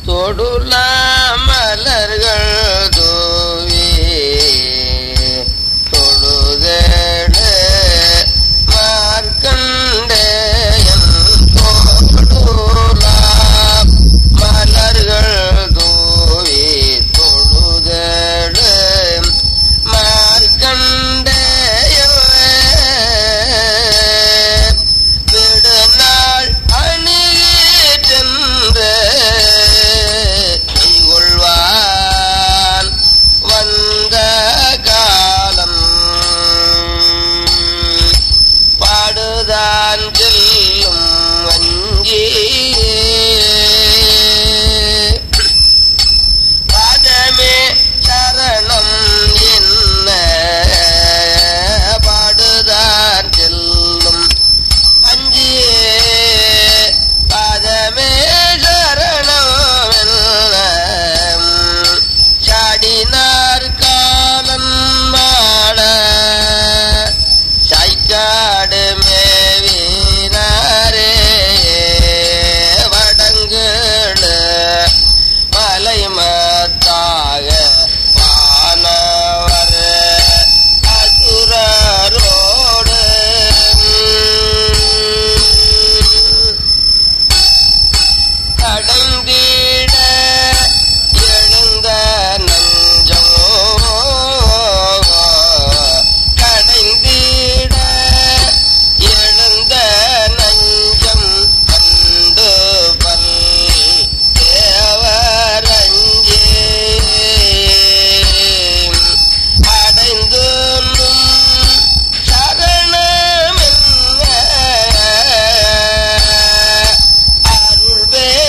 தொடுலா மலர்கள் தூவி தொழுதேடு மார்க்கண்டேயன் தொடுலா மலர்கள் தூவி தொழுதேடு மார்க்கண்டேயன் விடுநாள் அணுகிற்றென்று கொள்வான் வந்த காலம் பாடுதான் செல்லும் அஞ்சி பாதமே சரணம் என்ன பாடுதான் செல்லும் அஞ்சியே பாதமே சரணம் என்ன சாடினார் காலம் மாட சாய்க்காடு மேவினாரே வடங்குளு மலை மத்தாக வானவர் அசுரரோடு அடைந்திட எழுந்த நஞ்சம் கடைந்திட எழுந்த நஞ்சம் கண்டு பல் தேவரஞ்சே அடைந்து சரணமென்ன அருள்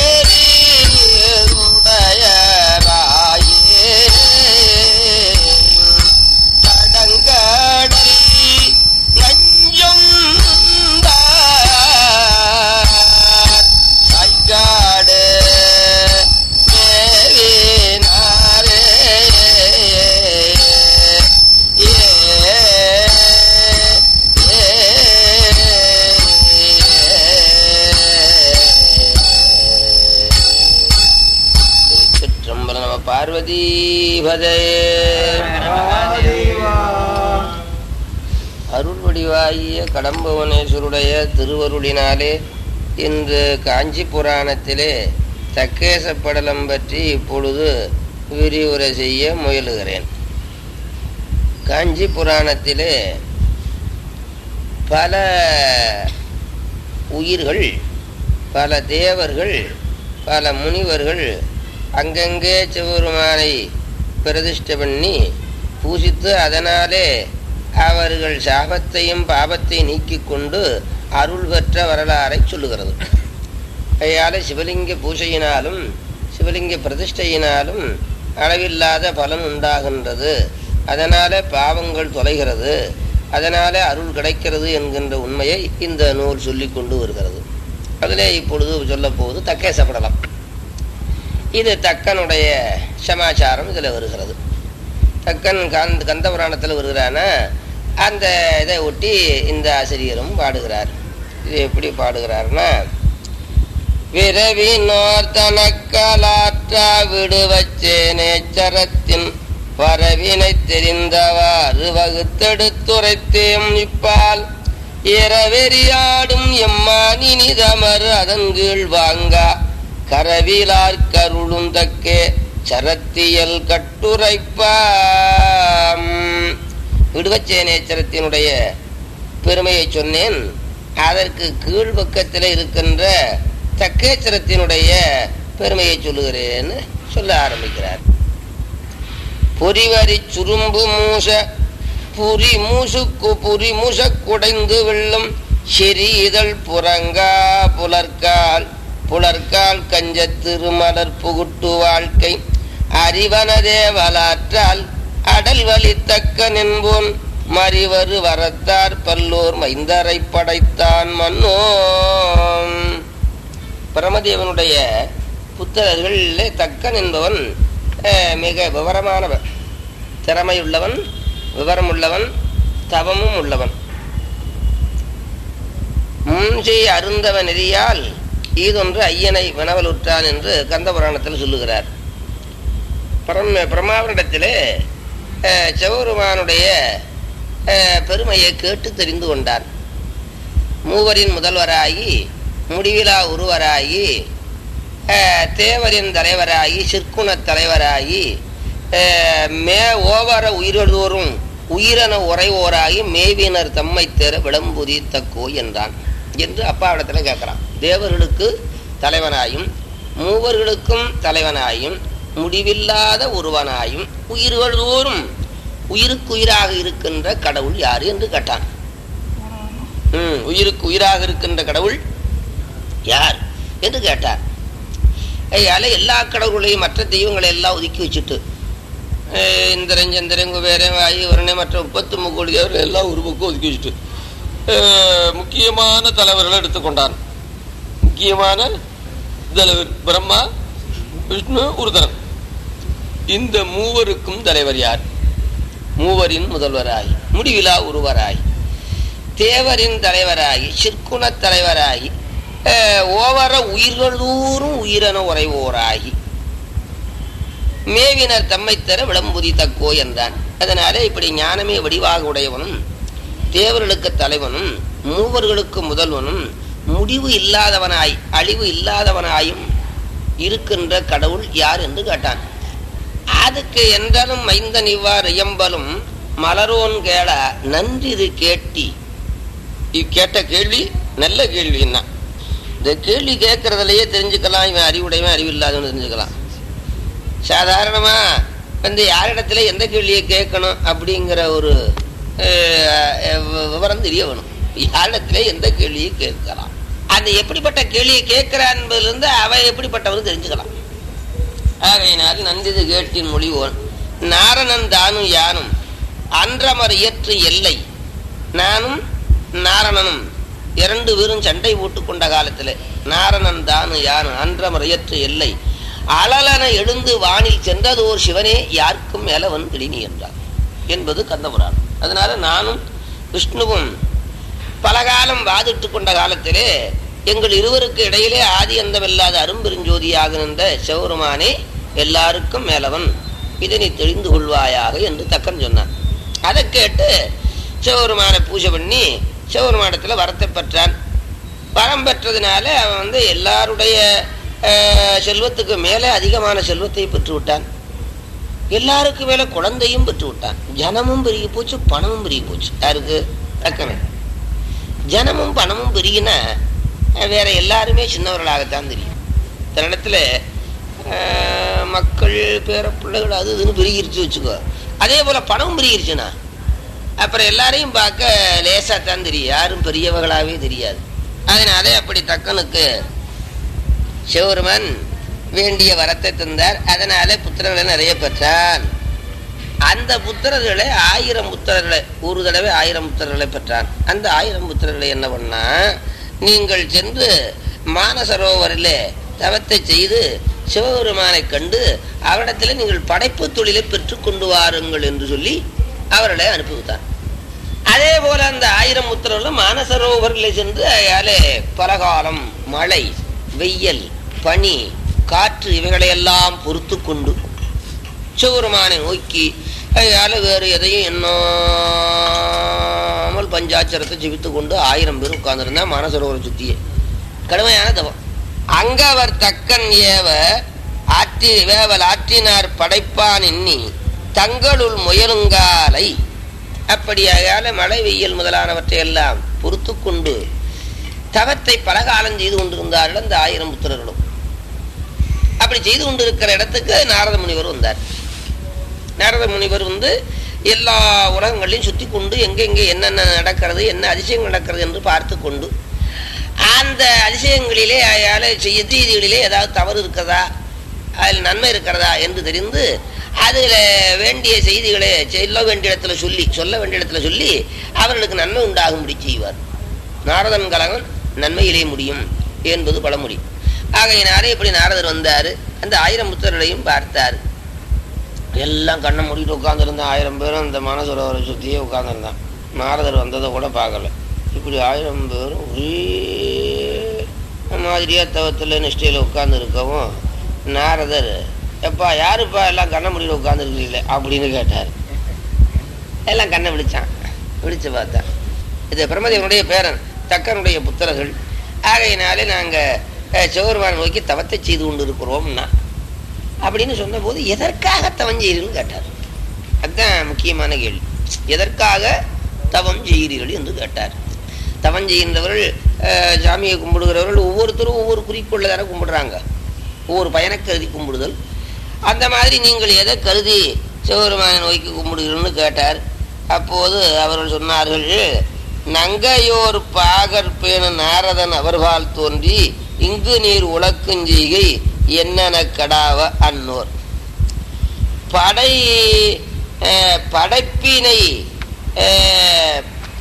பேரியுடையராயே கடங்கடல் நஞ்சம் கைகாடு மேவினாரே திருச்சிற்றம்பலம் நம பார்வதி பதே அருள் வடிவாகிய கடம்பவனேஸ்வருடைய திருவருளினாலே இன்று காஞ்சி புராணத்திலே தக்கேச படலம் பற்றி இப்பொழுது விரிவுரை செய்ய முயலுகிறேன் காஞ்சி புராணத்திலே பல உயிர்கள் பல தேவர்கள் பல முனிவர்கள் அங்கங்கே சிவபெருமானை பிரதிஷ்டை பண்ணி பூசித்து அதனாலே அவர்கள் சாபத்தையும் பாபத்தை நீக்கிக் கொண்டு அருள் பெற்ற வரலாறை சொல்லுகிறது கையால் சிவலிங்க பூஜையினாலும் சிவலிங்க பிரதிஷ்டையினாலும் அளவில்லாத பலன் உண்டாகின்றது அதனால பாவங்கள் தொலைகிறது அதனால அருள் கிடைக்கிறது என்கின்ற உண்மையை இந்த நூல் சொல்லி கொண்டு வருகிறது அதிலே இப்பொழுது சொல்லப் போவது தக்கேசப்படலாம் இது தக்கனுடைய சமாச்சாரம் இதில் வருகிறது தக்கன் கந்த கந்த புராணத்தில் வருகிறானா அந்த இதை ஒட்டி இந்த ஆசிரியரும் பாடுகிறார் இது எப்படி பாடுகிறார்னா விரவினோர் தனக்கலாற்றா விடுவச்சே நேச்சரத்தின் வரவினை தெரிந்தவாறு வகுத்தெடுத்துரைத்தேம் இப்பால் இரவெறியாடும் எம்மானினிதமர் அதன் கீழ் வாங்கா கரவிலார் கருளும் தக்கே சரத்தியல் கட்டுரைப்பாம் விடுவச்சேனேச்சரத்தினுடைய பெருமையை சொன்னேன் அதற்கு கீழ்பக்கத்தில் இருக்கின்ற தக்கேச்சரத்தினுடைய பெருமையை சொல்லுகிறேன்னு சொல்ல ஆரம்பிக்கிறார் பொறிவரி சுரும்பு மூச புரி மூசுக்கு புரி மூச குடைந்து வெள்ளம் செறி இதழ் புறங்கா புலர்கால் புலர்கால் கஞ்ச திருமலர் புகுட்டு வாழ்க்கை அறிவனதே வலாற்றால் அடல் வலித்தக்க நின்போன் மறிவரு வரத்தார் பல்லோர் மைந்தரை படைத்தான் மன்னோ பிரமதேவனுடைய புத்தகர்களிலே தக்கன் என்பவன் அஹ், மிக விவரமானவன் திறமையுள்ளவன் விவரமுள்ளவன் தவமும் உள்ளவன் முன்செய் அருந்தவ நெறியால் ஈதொன்று ஐயனை வினவலுற்றான் என்று கந்த புராணத்தில் சொல்லுகிறார் பரம் பிரம்மாவனிடத்திலே அஹ், சிவபெருமானுடைய அஹ், பெருமையை கேட்டு தெரிந்து கொண்டான் மூவரின் முதல்வராகி முடிவிலா உருவராகி அஹ், தேவரின் தலைவராகி சிற்குணத் தலைவராகி அஹ், மே ஓவர உயிரதோறும் உயிரென உறைவோராகி மேவினர் தம்மை தேர விளம்புதி தக்கோ என்றான் என்று அப்பாவிடத்துல கேட்கிறான் தேவர்களுக்கு தலைவனாயும் மூவர்களுக்கும் தலைவனாயும் முடிவில்லாத ஒருவனாயும் உயிர்கள் தோறும் உயிருக்குயிராக இருக்கின்ற கடவுள் யாரு என்று கேட்டான் ம், உயிருக்கு உயிராக இருக்கின்ற கடவுள் யார் என்று கேட்டார் ஐயால எல்லா கடவுள்களையும் மற்ற தெய்வங்களை எல்லாம் ஒதுக்கி வச்சுட்டு அஹ், இந்திரன் சந்திரன் குபேரன் வாயு வருணை மற்ற முப்பத்து முக்கோடி தேவர்கள் எல்லாம் ஒரு பக்கம் ஒதுக்கி வச்சுட்டு அஹ், முக்கியமான தலைவர்களை எடுத்துக்கொண்டான் முக்கியமான தலைவர் பிரம்மா விஷ்ணு உருதரன் இந்த மூவருக்கும் தலைவர் யார் மூவரின் முதல்வராய் முடிவிலா ஒருவராய் தேவரின் தலைவராகி சிற்குணத் தலைவராகி அஹ், ஓவர உயிர்கள் தூரும் உயிரென உறைவோராகி மேவினர் தம்மை தர விளம்புதி தக்கோ என்றான் அதனால இப்படி ஞானமே வடிவாக உடையவனும் தேவர்களுக்கு தலைவனும் மூவர்களுக்கு முதல்வனும் முடிவு இல்லாதவனாய் அழிவு இல்லாதவனாயும் இருக்கின்ற கடவுள் யார் என்று கேட்டான் அதுக்கு என்றாலும் மைந்தன் இவ்வாறு இயம்பலும் மலரோன் கேள நன்றிது கேட்டி கேட்ட கேள்வி நல்ல கேள்வி என்ன இந்த கேள்வி கேட்கறதுலயே தெரிஞ்சுக்கலாம் இவன் அறிவுடையவன் அறிவில்லாதவன் தெரிஞ்சுக்கலாம் சாதாரணமா வந்து யாரிடத்துல எந்த கேள்வியை கேட்கணும் அப்படிங்கிற ஒரு அஹ், அஹ், விவரம் தெரிய வேணும் யாரிடத்துல எந்த கேள்வியை கேட்கலாம் அந்த எப்படிப்பட்ட கேள்வியை கேட்கிறான் என்பதிலிருந்து அவன் எப்படிப்பட்டவன் தெரிஞ்சுக்கலாம் ஆகையினால் நந்திது கேட்டின் மொழிவோன் நாரணன் தானும் யானும் அன்றமர் இயற்று எல்லை நானும் நாரணனும் இரண்டு பேரும் சண்டை போட்டுக் கொண்ட காலத்துல நாரணன் தானு யானும் அன்றமர் இயற்று எல்லை அழலன எழுந்து வானில் சென்றதோர் சிவனே யாருக்கும் மேலவன் திடினி என்றார் என்பது கந்தபுராணம் அதனால நானும் விஷ்ணுவும் பலகாலம் வாதிட்டு கொண்ட காலத்திலே எங்கள் இருவருக்கு இடையிலே ஆதி அந்தமில்லாத அரும்பெருஞ்சோதியாக நின்ற சிவருமானே எல்லாருக்கும் மேலவன் இதனை தெரிந்து கொள்வாயாக என்று தக்கன் சொன்னான் அதை கேட்டு சிவபெருமானை பூஜை பண்ணி சிவபெருமானத்தில் வரத்தை பெற்றான் வரம் பெற்றதுனால அவன் வந்து எல்லாருடைய அஹ், செல்வத்துக்கு மேலே அதிகமான செல்வத்தை பெற்று விட்டான் எல்லாருக்கும் மேல குழந்தையும் பெற்று விட்டான் ஜனமும் பெருகி போச்சு பணமும் பெருகி போச்சு யாருக்கு தக்கனே ஜனமும் பணமும் பெருகினா அஹ், வேற எல்லாருமே சின்னவர்களாகத்தான் தெரியும் சில இடத்துல அஹ், மக்கள் பேர பிள்ளைகள் அது இதுன்னு பெருகிருச்சு வச்சுக்கோ அதே போல பணமும் பெருகிருச்சுன்னா அப்புறம் எல்லாரையும் பார்க்க லேசா தான் தெரியும் யாரும் பெரியவர்களாவே தெரியாது அதனால அப்படி தக்கனுக்கு சிவருமன் வேண்டிய வரத்தை தந்தார் அதனால புத்திரர்களை நிறைய பெற்றான் அந்த புத்திரர்களை ஆயிரம் புத்திரர்களை ஒரு தடவை ஆயிரம் புத்திரர்களை பெற்றான் அந்த ஆயிரம் புத்திரர்களை என்ன பண்ணா நீங்கள் சென்று மானசரோவரிலே தவத்தை செய்து சிவபெருமானை கண்டு அவரிடத்தில் நீங்கள் படைப்பு தொழிலை பெற்றுக் கொண்டு வாருங்கள் என்று சொல்லி அவர்களை அனுப்பிவிட்டான் அதே போல அந்த ஆயிரம் புத்திரர்களும் மானசரோவரில் சென்று அயாலே பலகாலம் மழை வெயில் பனி காற்று இவைகளையெல்லாம் பொறுத்து கொண்டு சிவபெருமானை நோக்கி அதால வேறு எதையும் எண்ணாமல் பஞ்சாட்சரத்தை ஜெபித்து கொண்டு ஆயிரம் பேர் உட்கார்ந்துருந்தா மானசரோவரை சுத்தியே கடுமையான தவம் அங்க அவர் தக்கன் ஏவ ஆற்றி வேவல் ஆற்றினார் படைப்பான் எண்ணி தங்களுள் முயலுங்காலை அப்படியாகால மழை வெயில் முதலானவற்றை எல்லாம் பொறுத்து கொண்டு தவத்தை பலகாலம் செய்து கொண்டிருந்தார்கள் அந்த ஆயிரம் புத்திரர்களும் அப்படி செய்து கொண்டிருக்கிற இடத்துக்கு நாரத முனிவர் வந்தார் நாரத முனிவர் வந்து எல்லா உலகங்களையும் சுத்தி கொண்டு எங்கெங்கே என்னென்ன நடக்கிறது என்ன அதிசயம் நடக்கிறது என்று பார்த்து கொண்டு அந்த அதிசயங்களிலே அயால செய்திகளிலே ஏதாவது தவறு இருக்கிறதா அதில் நன்மை இருக்கிறதா என்று தெரிந்து அதில் வேண்டிய செய்திகளை சொல்ல வேண்டிய இடத்துல சொல்லி சொல்ல வேண்டிய இடத்துல சொல்லி அவர்களுக்கு நன்மை உண்டாகும்படி செய்வார் நாரதன் கலகம் நன்மையிலே முடியும் என்பது பழமொழி ஆகையினாலே இப்படி நாரதர் வந்தார் அந்த ஆயிரம் புத்தர்களையும் பார்த்தார் எல்லாம் கண்ணை மூடிட்டு உட்காந்துருந்த ஆயிரம் பேரும் அந்த மனசரோவரை சுற்றியே உட்காந்துருந்தான் நாரதர் வந்ததை கூட பார்க்கல இப்படி ஆயிரம் பேரும் ஒரே மாதிரியா தவத்தில் நிஷ்டையில் உட்கார்ந்து இருக்கவும் நாரதர் எப்பா யாருப்பா எல்லாம் கண்ண முடியல உட்காந்துருக்கீங்களே அப்படின்னு கேட்டார் எல்லாம் கண்ணை விழிச்சான் விழிச்சு பார்த்தேன் இது பிரமதேவனுடைய பேரன் தக்கனுடைய புத்திரர்கள் ஆகையினாலே நாங்கள் சிவருமான நோக்கி தவத்தை செய்து கொண்டு இருக்கிறோம்னா அப்படின்னு சொன்னபோது எதற்காக தவம் செய்கிறீர்கள் கேட்டார் அதுதான் முக்கியமான கேள்வி எதற்காக தவம் செய்கிறீர்கள் என்று கேட்டார் தவம் செய்கின்றவர்கள் அஹ், சாமியை கும்பிடுகிறவர்கள் ஒவ்வொருத்தரும் ஒவ்வொரு குறிக்கோளை தானே கும்பிடுறாங்க ஒவ்வொரு பயனை கருதி கும்பிடுதல் அந்த மாதிரி நீங்கள் எதை கருதி சிவபெருமான நோக்கி கும்பிடுகிறீர்கள்னு கேட்டார் அப்போது அவர்கள் சொன்னார்கள் நங்கையோர் பாகர் பேண நாரதன் அவர்பால் தோன்றி இங்கு நீர் உழக்குஞ்செய்கை என்னென கடாவ அன்னோர் படை அஹ், படைப்பினை அஹ்,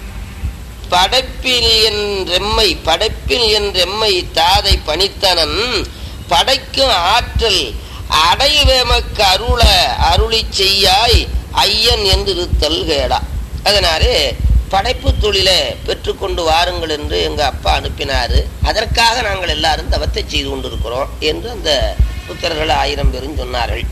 படைப்பில் என் ரெம்மை படைப்பில் என் ரெம்மை தாதை பணித்தனன் படைக்கும் ஆற்றல் அடைவேமக்கு அருள அருளி செய்யாய் ஐயன் என்று இருத்தல் கேடா அதனாலே படைப்பு தொழிலை பெற்றுக்கொண்டு வாருங்கள் என்று எங்க அப்பா அனுப்பினாரு அதற்காக நாங்கள் எல்லாரும் தவத்தை செய்து கொண்டிருக்கிறோம் என்று அந்த புத்தர்கள் ஆயிரம் பேரும் சொன்னார்கள்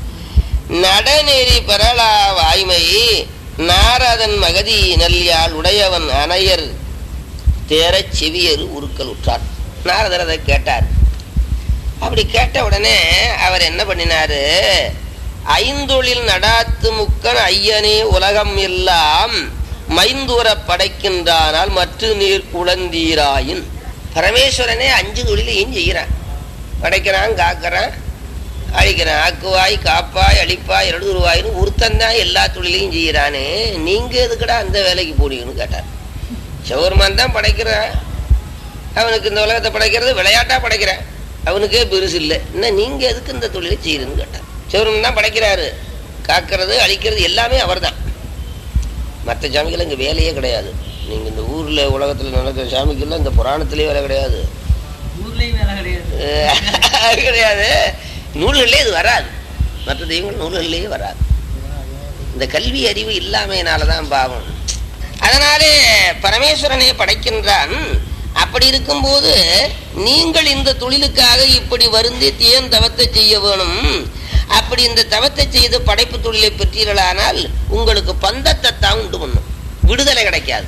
நடநெறி பெறலா வாய்மை நாரதன் மகதி நல்லியால் உடையவன் அணையர் தேரச் செவியரு உருக்கள் உற்றார் நாரதர் அதை கேட்டார் அப்படி கேட்ட உடனே அவர் என்ன பண்ணினாரு ஐந்தொழில் நடாத்து முக்கன் ஐயனே உலகம் எல்லாம் மைந்தூர படைக்கின்றானால் மற்ற நீர் குழந்தீராயின் பரமேஸ்வரனே அஞ்சு தொழிலையும் செய்கிறான் படைக்கிறான் காக்கிறான் அழிக்கிறான் ஆக்குவாய் காப்பாய் அழிப்பாய் எழுதுருவாயின்னு ஒருத்தன் தான் எல்லா தொழிலையும் செய்கிறானே நீங்க எதுக்குடா அந்த வேலைக்கு போனீங்கன்னு கேட்டார் சிவருமான் தான் படைக்கிறான் அவனுக்கு இந்த உலகத்தை படைக்கிறது விளையாட்டா படைக்கிறான் அவனுக்கே பெருசு இல்லை என்ன நீங்க எதுக்கு இந்த தொழிலை செய்யுதுன்னு கேட்டார் சிவருமன் தான் படைக்கிறாரு காக்கிறது அழிக்கிறது எல்லாமே அவர்தான் மற்ற சாமிகள் இங்க வேலையே கிடையாது நீங்க இந்த ஊர்ல உலகத்துல நடக்கிற சாமிக்கெல்லாம் இந்த புராணத்திலே வேலை கிடையாது ஊர்லயும் வேலை கிடையாது அது கிடையாது நூல்களிலே இது வராது மற்ற தெய்வங்கள் நூல்களிலேயே வராது இந்த கல்வி அறிவு இல்லாமையினாலதான் பாவம் அதனாலே பரமேஸ்வரனை படைக்கின்றான் அப்படி இருக்கும்போது நீங்கள் இந்த தொழிலுக்காக இப்படி வருந்தி தேன் தவத்தை செய்ய வேணும் அப்படி இந்த தவத்தை செய்து படைப்பு தொழிலை பெற்றீர்களானால் உங்களுக்கு பந்தத்தை தான் உண்டு பண்ணும் விடுதலை கிடைக்காது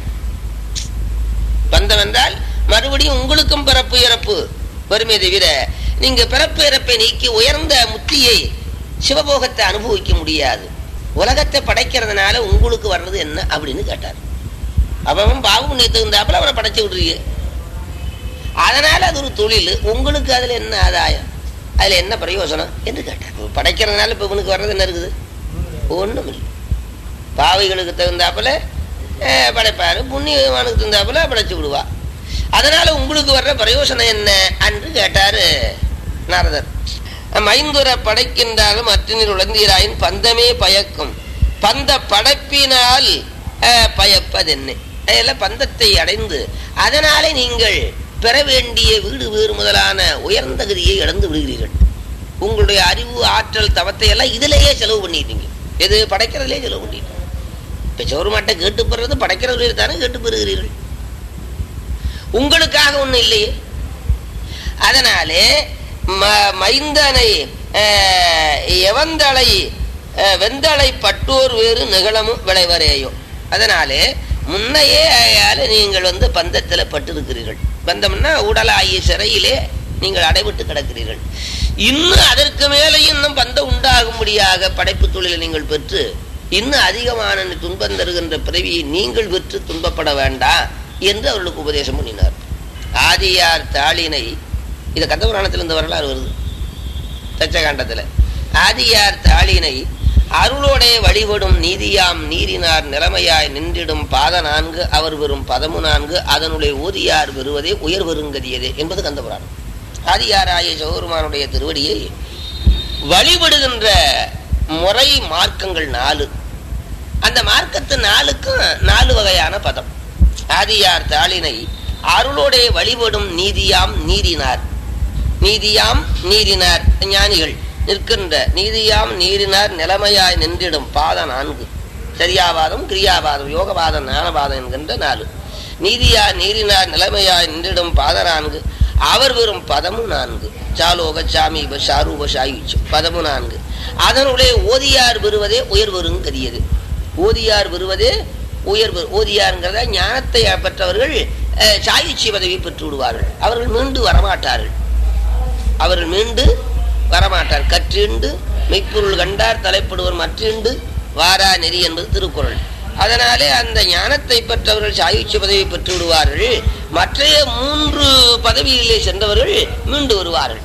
பந்தம் என்றால் மறுபடியும் உங்களுக்கும் பிறப்பு இறப்பு வருமே தவிர நீங்க பிறப்பு இறப்பை நீக்கி உயர்ந்த முத்தியை சிவபோகத்தை அனுபவிக்க முடியாது உலகத்தை படைக்கிறதுனால உங்களுக்கு வர்றது என்ன அப்படின்னு கேட்டார் அவன் பாவம் நீ தகுந்தாப்புல அவனை படைச்சு விடுறீங்க அதனால அது ஒரு தொழில் உங்களுக்கு அதுல என்ன ஆதாயம் அதுல என்ன பிரயோஜனம் என்று கேட்டார் படைக்கிறதுனால இப்ப இவனுக்கு வர்றது என்ன இருக்குது ஒண்ணும் இல்லை பாவைகளுக்கு தகுந்தாப்புல அஹ், படைப்பாரு புண்ணியவானுக்கு தகுந்தாப்புல படைச்சு விடுவா அதனால உங்களுக்கு வர்ற பிரயோஜனம் என்ன என்று கேட்டாரு நாரதர் மைந்துர படைக்கின்றாலும் அற்றினில் உழந்தீராயின் பந்தமே பயக்கும் பந்த படைப்பினால் அஹ், பயப்பதென்ன அதில் பந்தத்தை அடைந்து அதனாலே நீங்கள் பெற வேண்டிய வீடு வேறு முதலான உயர்ந்த கதியை இழந்து விடுகிறீர்கள் உங்களுடைய அறிவு ஆற்றல் தவத்தை எல்லாம் இதிலேயே செலவு பண்ணிட்டீங்க எது படைக்கிறதுலே செலவு பண்ணிட்டீங்க இப்ப சோறுமாட்டை கேட்டு பெறுறது படைக்கிறதுல தானே கேட்டு பெறுகிறீர்கள் உங்களுக்காக ஒண்ணும் இல்லையே அதனாலே ம- மைந்தனை அஹ், எவந்தளை அஹ், வெந்தளை பட்டோர் வேறு நிகழமும் விளைவரேயோ அதனாலே முன்னையே ஆயால நீங்கள் வந்து பந்தத்துல பட்டிருக்கிறீர்கள் பந்தம்னா உடலாகிய சிறையிலே நீங்கள் அடைபட்டு கிடக்கிறீர்கள் இன்னும் அதற்கு மேலே இன்னும் பந்தம் உண்டாகும்படியாக படைப்பு தொழிலை நீங்கள் பெற்று இன்னும் அதிகமான துன்பம் தருகின்ற பிறவியை நீங்கள் பெற்று துன்பப்பட வேண்டாம் என்று அவர்களுக்கு உபதேசம் பண்ணினார் ஆதியார் தாளினை இது கந்தபுராணத்தில் இந்த வரலாறு வருது தச்சகாண்டத்துல ஆதியார் தாளினை அருளோடே வழிபடும் நீதியாம் நீரினார் நிலைமையாய் நின்றிடும் பாத நான்கு அவர் பெறும் பதமு நான்கு அதனுடைய ஊதியார் பெறுவதே உயர் பெருங்கதியதே என்பது கந்தபுராணம் ஆதியாராய சௌருமானுடைய திருவடியை வழிபடுகின்ற முறை மார்க்கங்கள் நாலு அந்த மார்க்கத்து நாளுக்கும் நாலு வகையான பதம் ஆதியார் தாளினை அருளோடே வழிபடும் நீதியாம் நீரினார் நீதியாம் நீரினார் ஞானிகள் நிற்கின்ற நீதியாம் நீரினார் நிலைமையாய் நின்றிடும் பாத நான்கு சரியாவாதம் கிரியாவாதம் யோகவாதம் ஞானவாதம் என்கின்ற நாலு நீதியா நீரினார் நிலைமையாய் நின்றிடும் பாத நான்கு அவர் வெறும் பதமும் நான்கு சாலோக சாமீப சாரூப சாயுச்சம் பதமும் நான்கு அதனுடைய ஓதியார் பெறுவதே உயர்வரும் கரியது ஓதியார் பெறுவதே உயர்வு ஓதியாருங்கிறத ஞானத்தை பெற்றவர்கள் அஹ், சாயுச்சி பதவி பெற்று விடுவார்கள் அவர்கள் மீண்டு வரமாட்டார்கள் அவர்கள் மீண்டு வரமாட்டார் கற்றிண்டு மெய்ப்பொருள் கண்டார் தலைப்படுவர் மற்றிண்டு வாரா நெறி என்பது திருக்குறள் அதனாலே அந்த ஞானத்தை பெற்றவர்கள் சாயுச்சி பதவி பெற்று விடுவார்கள் மற்றைய மூன்று பதவிகளிலே சென்றவர்கள் மீண்டு வருவார்கள்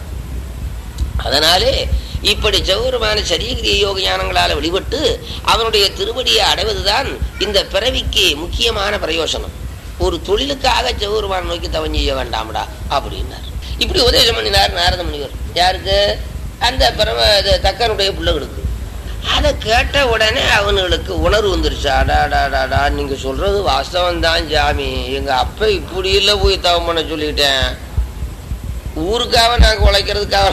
அதனாலே இப்படி சௌரமான சரியகிரிய யோக ஞானங்களால் வெளிப்பட்டு அவனுடைய திருவடியை அடைவதுதான் இந்த பிறவிக்கு முக்கியமான பிரயோசனம் ஒரு தொழிலுக்காக சௌரமான நோக்கி தவம் செய்ய வேண்டாம்டா அப்படின்னார் இப்படி உபதேசம் பண்ணினார் நாரத முனிவர் யாருக்கு அந்த பரம இது தக்கனுடைய பிள்ளைகளுக்கு அதை கேட்ட உடனே அவனுங்களுக்கு உணர்வு வந்துருச்சு அடாடாடாடா நீங்க சொல்றது வாஸ்தவம் தான் ஜாமி எங்க அப்பா இப்படி இல்லை போய் தவம் பண்ண சொல்லிட்டேன் ஊருக்காக நாங்கள் உழைக்கிறதுக்காக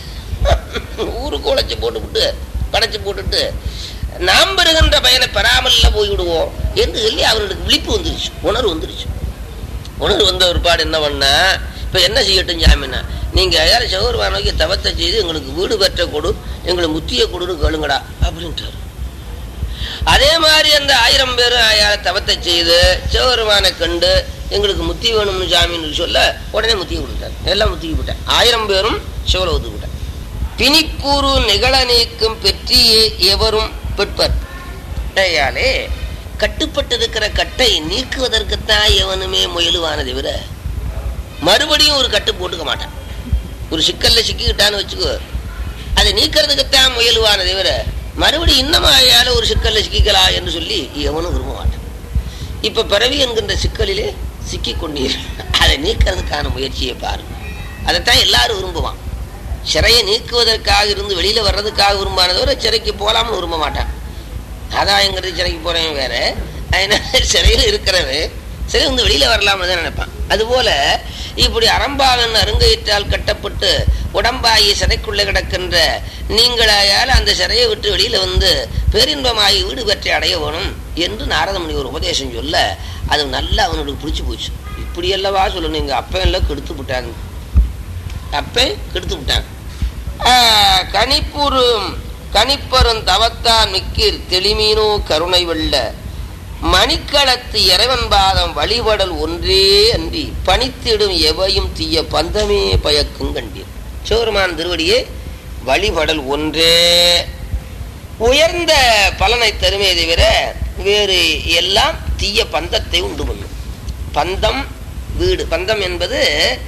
ஊருக்கு உழைச்சி போட்டுவிட்டு படைச்சு போட்டுட்டு நாம் பெறுகின்ற பயனை பெறாமல்ல போய்விடுவோம் என்று சொல்லி அவர்களுக்கு விழிப்பு வந்துருச்சு உணர்வு வந்துருச்சு உணர்வு வந்த ஒரு பாடு என்ன பண்ண இப்ப என்ன செய்யட்டும் ஜாமீனா நீங்க யாரும் சௌரவா நோக்கி தவத்தை செய்து எங்களுக்கு வீடு பெற்ற கொடு எங்களுக்கு முத்திய கொடுன்னு கேளுங்கடா அப்படின்ட்டாரு அதே மாதிரி அந்த ஆயிரம் பேரும் ஆயிரம் தவத்தை செய்து சிவபெருமானை கண்டு எங்களுக்கு முத்தி வேணும்னு சாமின்னு சொல்ல உடனே முத்தி கொடுத்தார் எல்லாம் முத்திக்கு விட்டேன் ஆயிரம் பேரும் சிவலோகத்துக்கு விட்டேன் பிணிக்கூறு நிகழ நீக்கும் பெற்றியே எவரும் பெட்பர் ஆகையாலே கட்டுப்பட்டிருக்கிற கட்டை நீக்குவதற்குத்தான் எவனுமே முயலுவான தவிர மறுபடியும் ஒரு கட்டு போட்டுக்க மாட்டான் ஒரு சிக்கல்ல சிக்கிக்கிட்டான்னு வச்சுக்கோ அதை நீக்கிறதுக்குத்தான் முயலுவான தவிர மறுபடியும் இன்னும் ஆயால ஒரு சிக்கல்ல சிக்கிக்கலாம் என்று சொல்லி எவனும் விரும்ப மாட்டான் இப்ப பிறவி என்கின்ற சிக்கலிலே சிக்கி கொண்டீர் அதை நீக்கிறதுக்கான முயற்சியை பாரு அதைத்தான் எல்லாரும் விரும்புவான் சிறையை நீக்குவதற்காக இருந்து வெளியில வர்றதுக்காக விரும்பான தவிர சிறைக்கு போலாம்னு விரும்ப மாட்டான் ஆதாயங்கிறது சிறைக்கு போறவன் வேற அதனால சிறையில் இருக்கிறவன் சிறை வந்து வெளியில வரலாம்னு தான் நினைப்பான் அதுபோல இப்படி அரம்பாவின் அருங்கயிற்றால் கட்டப்பட்டு உடம்பாகி சிறைக்குள்ளே கிடக்கின்ற நீங்களாயால் அந்த சிறையை விட்டு வெளியில வந்து பேரின்பமாகி வீடு பெற்றை அடைய வேணும் என்று நாரதமணி ஒரு உபதேசம் சொல்ல அது நல்லா அவனுக்கு பிடிச்சு போச்சு இப்படி அல்லவா சொல்லணும் எங்க அப்பன் எல்லாம் கெடுத்து விட்டாங்க அப்பே கெடுத்து விட்டாங்க ஆஹ், கனிப்புறும் கனிப்பரும் தவத்தான் மிக்கீர் தெளிமீனோ கருணை வெள்ள மணிக்களத்து இறைவன் பாதம் வழிபடல் ஒன்றே அன்றி பணித்திடும் எவையும் தீய பந்தமே பயக்கும் கண்டீர் சிவருமான் திருவடியே வழிபடல் ஒன்றே உயர்ந்த பலனை தருமே தவிர வேறு எல்லாம் தீய பந்தத்தை உண்டு பண்ணும் பந்தம் வீடு பந்தம் என்பது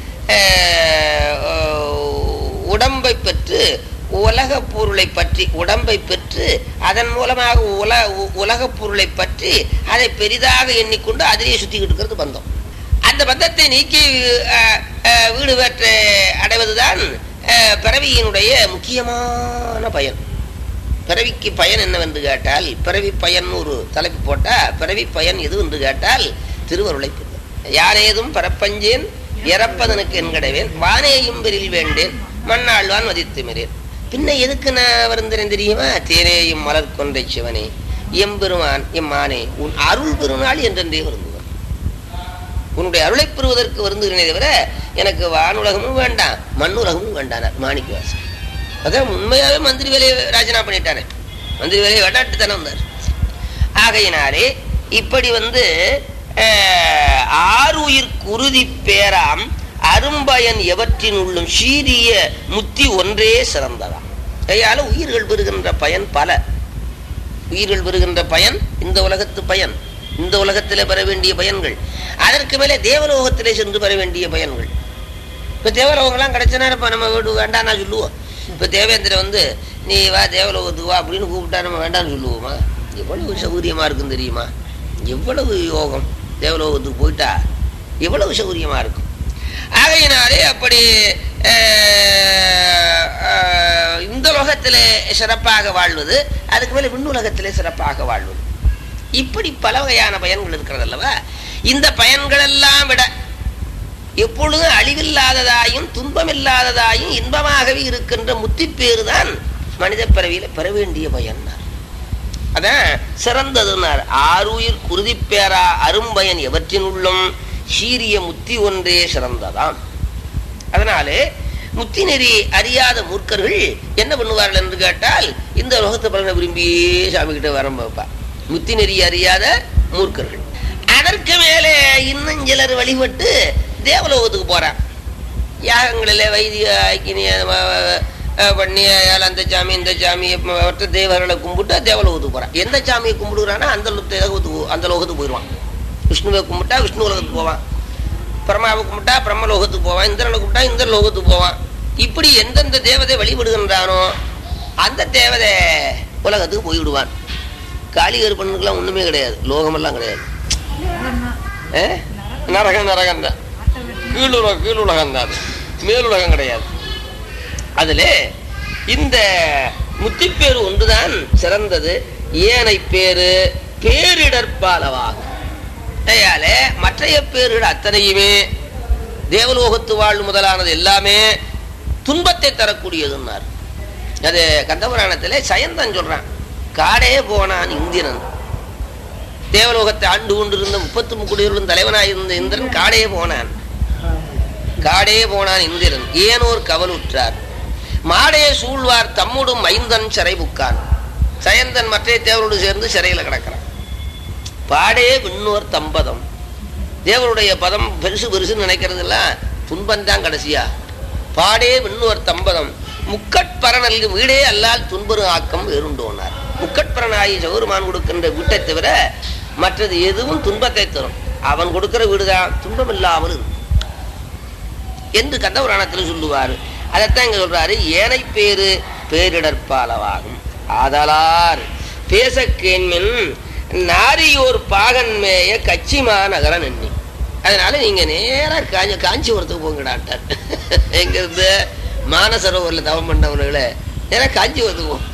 அஹ், உடம்பை பெற்று உலக பொருளை பற்றி உடம்பை பெற்று அதன் மூலமாக உல உலக பொருளை பற்றி அதை பெரிதாக எண்ணிக்கொண்டு அதிலேயே சுத்திக்கிட்டு இருக்கிறது பந்தம் அந்த பந்தத்தை நீக்கி அஹ், அஹ், வீடு பெற்று அடைவதுதான் அஹ், பிறவியினுடைய முக்கியமான பயன் பிறவிக்கு பயன் என்னவென்று கேட்டால் பிறவி பயன் ஒரு தலைப்பு போட்டா பிறவி பயன் எது என்று கேட்டால் திருவருளை பெறுதல் யாரேதும் பரப்பஞ்சேன் இறப்பதனுக்கு என்கடவேன் வானேயும் பெரில் வேண்டேன் மண்ணாழ்வான் மதித்து மிரேன் பின்ன எதுக்கு நான் வருந்தேன் தெரியுமா தேனேயும் மலர் கொன்றை சிவனே எம்பெருமான் எம்மானே உன் அருள் பெருநாள் என்றென்றே வருந்துவன் உன்னுடைய அருளை பெறுவதற்கு வருந்துகிறேனே தவிர எனக்கு வானுலகமும் வேண்டாம் மண்ணுலகமும் வேண்டானார் மாணிக்கவாசன் அதான் உண்மையாவே மந்திரி வேலையை ராஜினா பண்ணிட்டானே மந்திரி வேலையை வெட்டாட்டுத்தனம் வந்தார் ஆகையினாலே இப்படி வந்து அஹ், ஆருயிர் குருதி பேராம் அரும்பயன் எவற்றின் உள்ளும் சீரிய முத்தி ஒன்றே சிறந்ததாம் கையால உயிர்கள் பெறுகின்ற பயன் பல உயிர்கள் பெறுகின்ற பயன் இந்த உலகத்து பயன் இந்த உலகத்திலே பெற வேண்டிய பயன்கள் அதற்கு மேலே தேவலோகத்திலே சென்று பெற வேண்டிய பயன்கள் இப்ப தேவலோகம்லாம் கிடைச்சனா இப்ப நம்ம வீடு வேண்டாம்னா சொல்லுவோம் இப்ப தேவேந்திர வந்து நீ வா தேவலோகத்துக்கு வா அப்படின்னு கூப்பிட்டா நம்ம வேண்டாம்னு சொல்லுவோமா எவ்வளவு சௌகரியமா இருக்குன்னு தெரியுமா எவ்வளவு யோகம் தேவலோகத்துக்கு போயிட்டா எவ்வளவு சௌகரியமா இருக்கும் ஆகையினாலே அப்படி அஹ், அஹ், இந்த லோகத்திலே சிறப்பாக வாழ்வது அதுக்கு மேல விண்ணுலகத்திலே சிறப்பாக வாழ்வது இப்படி பல வகையான பயன்கள் இருக்கிறது அல்லவா இந்த பயன்கள் எல்லாம் விட எப்பொழுதும் அழிவில்லாததாயும் துன்பமில்லாததாயும் இன்பமாகவே இருக்கின்ற முத்திப்பேறு தான் மனித பிறவியில பெற வேண்டிய பயன்னார் அதான் சிறந்ததுன்னார் ஆறுயிர் குருதிப்பேரா அரும்பயன் எவற்றினுள்ளும் சீரிய முத்தி ஒன்றே சிறந்ததாம் அதனாலே முத்தி நெறி அறியாத மூர்க்கர்கள் என்ன பண்ணுவார்கள் என்று கேட்டால் இந்த லோகத்தை பலனை விரும்பியே சாமி கிட்ட வரம் வைப்பா முத்தி நெறி அறியாத மூர்க்கர்கள் அதற்கு மேலே இன்னும் சிலர் வழிபட்டு தேவலோகத்துக்கு போறான் யாகங்களில் வைத்திய அக்கினிய பண்ணி அயால அந்த சாமி இந்த சாமி மற்ற தேவர்களை கும்பிட்டு தேவலோகத்துக்கு போறான் எந்த சாமியை கும்பிடுறானோ அந்த லோகத்துக்கு அந்த லோகத்துக்கு போயிடுவான் விஷ்ணுவை கும்பிட்டா விஷ்ணு உலகத்துக்கு போவான் பிரம்மாவை கும்பிட்டா பிரம்ம லோகத்துக்கு போவான் இந்திரனை கும்பிட்டா இந்த லோகத்துக்கு போவான் இப்படி எந்தெந்த தேவதை வழிபடுகின்றானோ அந்த தேவதை உலகத்துக்கு போய்விடுவான் காளிகர் பண்ணுக்கெல்லாம் ஒண்ணுமே கிடையாது லோகமெல்லாம் கிடையாது ஏ? நரகம் நரகம் தான் கீழுலகம் கீழுலகம் தான் அது. மேலுலகம் கிடையாது அதுல இந்த முத்திப்பேறு ஒன்றுதான் சிறந்தது ஏனை பேரு பேரிடற்பாலவாகும் ஆகையாலே மற்றைய பேர்கள் அத்தனையுமே தேவலோகத்து வாழ் முதலானது எல்லாமே துன்பத்தை தரக்கூடியதுன்னார் அது கந்தபுராணத்துல சயந்தன் சொல்றான் காடே போனான் இந்திரன் தேவலோகத்தை ஆண்டு கொண்டிருந்த முப்பத்து முக்குடியர்களும் தலைவனாயிருந்த இந்திரன் காடே போனான் காடே போனான் இந்திரன் ஏனோர் கவலுற்றார் மாடே சூழ்வார் தம்முடும் மைந்தன் சிறை புக்கான் சயந்தன் மற்ற தேவரோடு சேர்ந்து சிறையில கிடக்கிறான் பாடே விண்ணோர் தம்பதம் தேவருடைய பதம் பெருசு பெருசுன்னு நினைக்கிறதெல்லாம் துன்பந்தான் கடைசியா பாடே விண்ணோர் தம்பதம் முக்கட்பரனல் வீடே அல்லால் துன்புறு ஆக்கம் வேறுண்டோனார் முக்கட்பரனாகி சௌருமான் கொடுக்கின்ற வீட்டை தவிர மற்றது எதுவும் துன்பத்தை தரும் அவன் கொடுக்கிற வீடுதான் துன்பம் இல்லாமல் இருக்கும் என்று கந்தபுராணத்தில் சொல்லுவார் அதைத்தான் இங்க சொல்றாரு ஏனை பேரு பேரிடற்பாலவாகும் ஆதலார் பேச கேண்மின் நாரியோர் பாகன் மேய கச்சிமா நகரன் எண்ணி அதனால நீங்க நேரா காஞ்சி காஞ்சிபுரத்துக்கு போங்கடாட்டார் எங்க இருந்து மானசரோவரில் தவம் பண்ணவனுங்களே நேரா காஞ்சிபுரத்துக்கு போ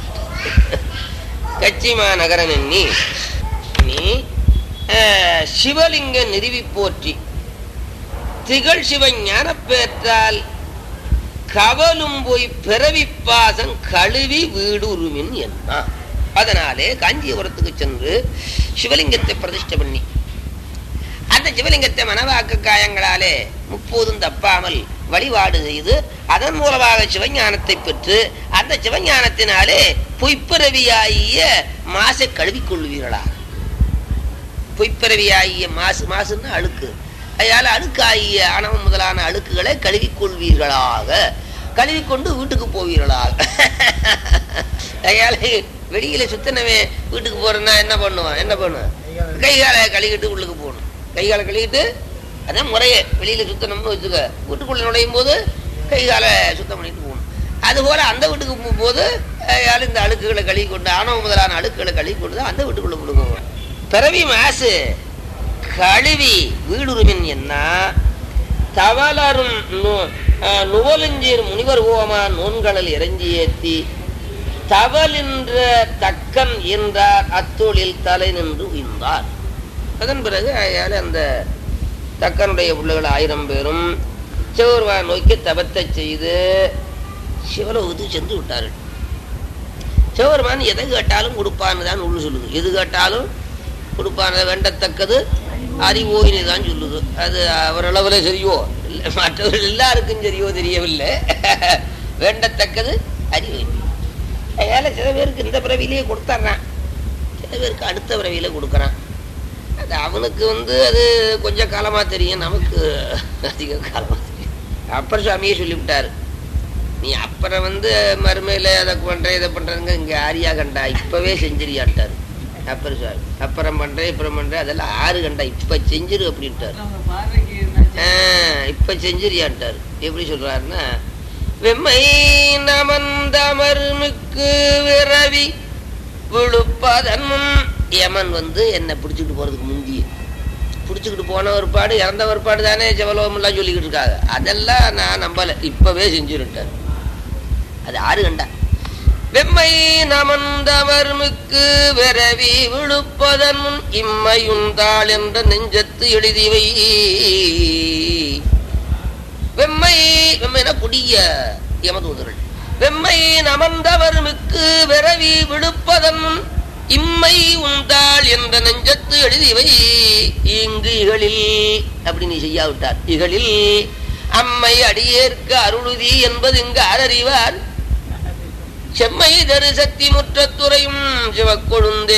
கச்சிமா நகரன் எண்ணி நீ அஹ், சிவலிங்க நிறுவி போற்றி திகழ் சிவ ஞானப்பேற்றால் கவலும் போய் பிறவி பாசம் கழுவி வீடு உருமின் என்ன அதனாலே காஞ்சிபுரத்துக்கு சென்று சிவலிங்கத்தை பிரதிஷ்டை பண்ணி அந்த சிவலிங்கத்தை மனவாக்க காயங்களாலே முப்போதும் தப்பாமல் வழிபாடு செய்து அதன் மூலமாக சிவஞானத்தை பெற்று அந்த சிவஞானத்தினாலே பொய்ப்பிறவியாகிய மாசை கழுவிக்கொள்வீர்களா பொய்ப்பிறவியாகிய மாசு மாசுன்னா அழுக்கு அதனால அழுக்காகிய ஆணவம் முதலான அழுக்குகளை கழுவிக் கொள்வீர்களாக கழுவிக்கொண்டு வீட்டுக்கு போவீர்களாக அதனால வெளியில சுத்தனவே வீட்டுக்கு போறேன்னா என்ன பண்ணுவான் என்ன பண்ணுவான் கை காலை கழுவிட்டு உள்ளுக்கு போகணும் கை காலை கழுவிட்டு அதான் முறையே வெளியில சுத்தணும்னு வச்சுக்க வீட்டுக்குள்ள நுழையும் போது கை காலை சுத்தம் பண்ணிட்டு போகணும் அதுபோல அந்த வீட்டுக்கு போகும்போது அஹ், இந்த அழுக்குகளை கழுவி கொண்டு ஆணவ முதலான அழுக்குகளை கழுவி கொண்டு தான் அந்த வீட்டுக்குள்ள கொடுங்க பிறவி மாசு கழுவி வீடுருமின் என்ன தவலரும் நு- அஹ், நுவலுஞ்சீர் முனிவர் ஓமா நோன்களல் இறஞ்சி ஏத்தி தவலின்ற தக்கன் என்றார் அத்தொழில் தலை நின்று உயிர்ந்தார் அதன் பிறகு அயால அந்த தக்கனுடைய பிள்ளைகள் ஆயிரம் பேரும் சிவருவா நோக்கி தபத்தை செய்து சிவலோகத்துக்கு சென்று விட்டார்கள் சிவருமான் எதை கேட்டாலும் கொடுப்பான்னு தான் உள்ள சொல்லுது எது கேட்டாலும் கொடுப்பான் அதை வேண்டத்தக்கது அறிவோயினு தான் சொல்லுது அது அவரளவுல சரியோ இல்லை மற்றவர்கள் எல்லாருக்கும் சரியோ தெரியவில்லை வேண்டத்தக்கது அறிவோயினி அதனால சில பேருக்கு இந்த பிறவிலேயே கொடுத்துட்றான் சில பேருக்கு அடுத்த பிறவியில கொடுக்குறான் அது அவனுக்கு வந்து அது கொஞ்சம் காலமா தெரியும் நமக்கு அதிக காலமா தெரியும் அப்பர் சுவாமியே சொல்லிவிட்டாரு நீ அப்புறம் வந்து மறுமையில அதை பண்ற இதை பண்றதுங்க இங்க ஆரியா கண்டா இப்பவே செஞ்சிரியான்ட்டாரு அப்பர் சுவாமி அப்புறம் பண்றேன் இப்புறம் பண்றேன் அதெல்லாம் ஆறு கண்டா இப்ப செஞ்சிரு அப்படின்ட்டாரு நம்ம பார்வைக்கு இருந்தாச்சு. ஆஹ், இப்ப செஞ்சிரியான்ட்டாரு எப்படி சொல்றாருன்னா வெம்மை நமந்தமர்மிக்கு விரவி விழுப்பதன் முன் யமன் வந்து என்னை பிடிச்சிட்டு போறதுக்கு முந்தி பிடிச்சிக்கிட்டு போன ஒருபாடு இறந்த ஒருபாடு தானே செவலோகம் எல்லாம் சொல்லிக்கிட்டு இருக்காங்க அதெல்லாம் நான் நம்பல இப்பவே செஞ்சுருட்டார் அது ஆறு கண்டா வெம்மை நமந்தவர்மிக்கு விரவி விழுப்பதன் முன் இம்மையுந்தாள் என்ற நெஞ்சத்து எழுதிவை வெம்மை வெம்மைனா புடிய யமதூதர்கள் வெம்மை நமந்தவர் மிக்கு விரவி விடுப்பதன் முன் இம்மை உந்தாள் என்ற நெஞ்சத்து எழுதிவை இங்கு இகழில் அப்படி நீ செய்யாவிட்டார் இகழில் அம்மை அடியேற்கு அருளுதி என்பது இங்கு அறறிவார் செம்மை தரு சக்தி முற்றத்துறையும் சிவக்கொழுந்தே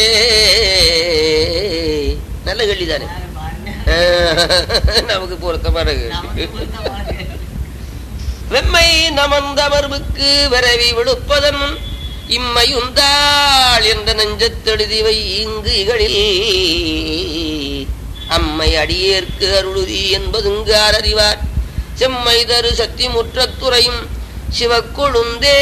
நல்ல கேள்விதானே யாரு பாருங்க. நமக்கு பொருத்தமான நமக்கு கேள்வி பொருத்தமான கேள்வி. வெம்மை நமந்தமர்வுக்கு விரவி விழுப்பதன் முன் இம்மையுந்தாள் என்ற நெஞ்சத்தெழுதிவை இங்கு இகழில் அம்மை அடியேற்கு அருளுதி என்பது இங்கு அறிவார் செம்மை தரு சத்தி முற்றத்துறையும் சிவக்கொழுந்தே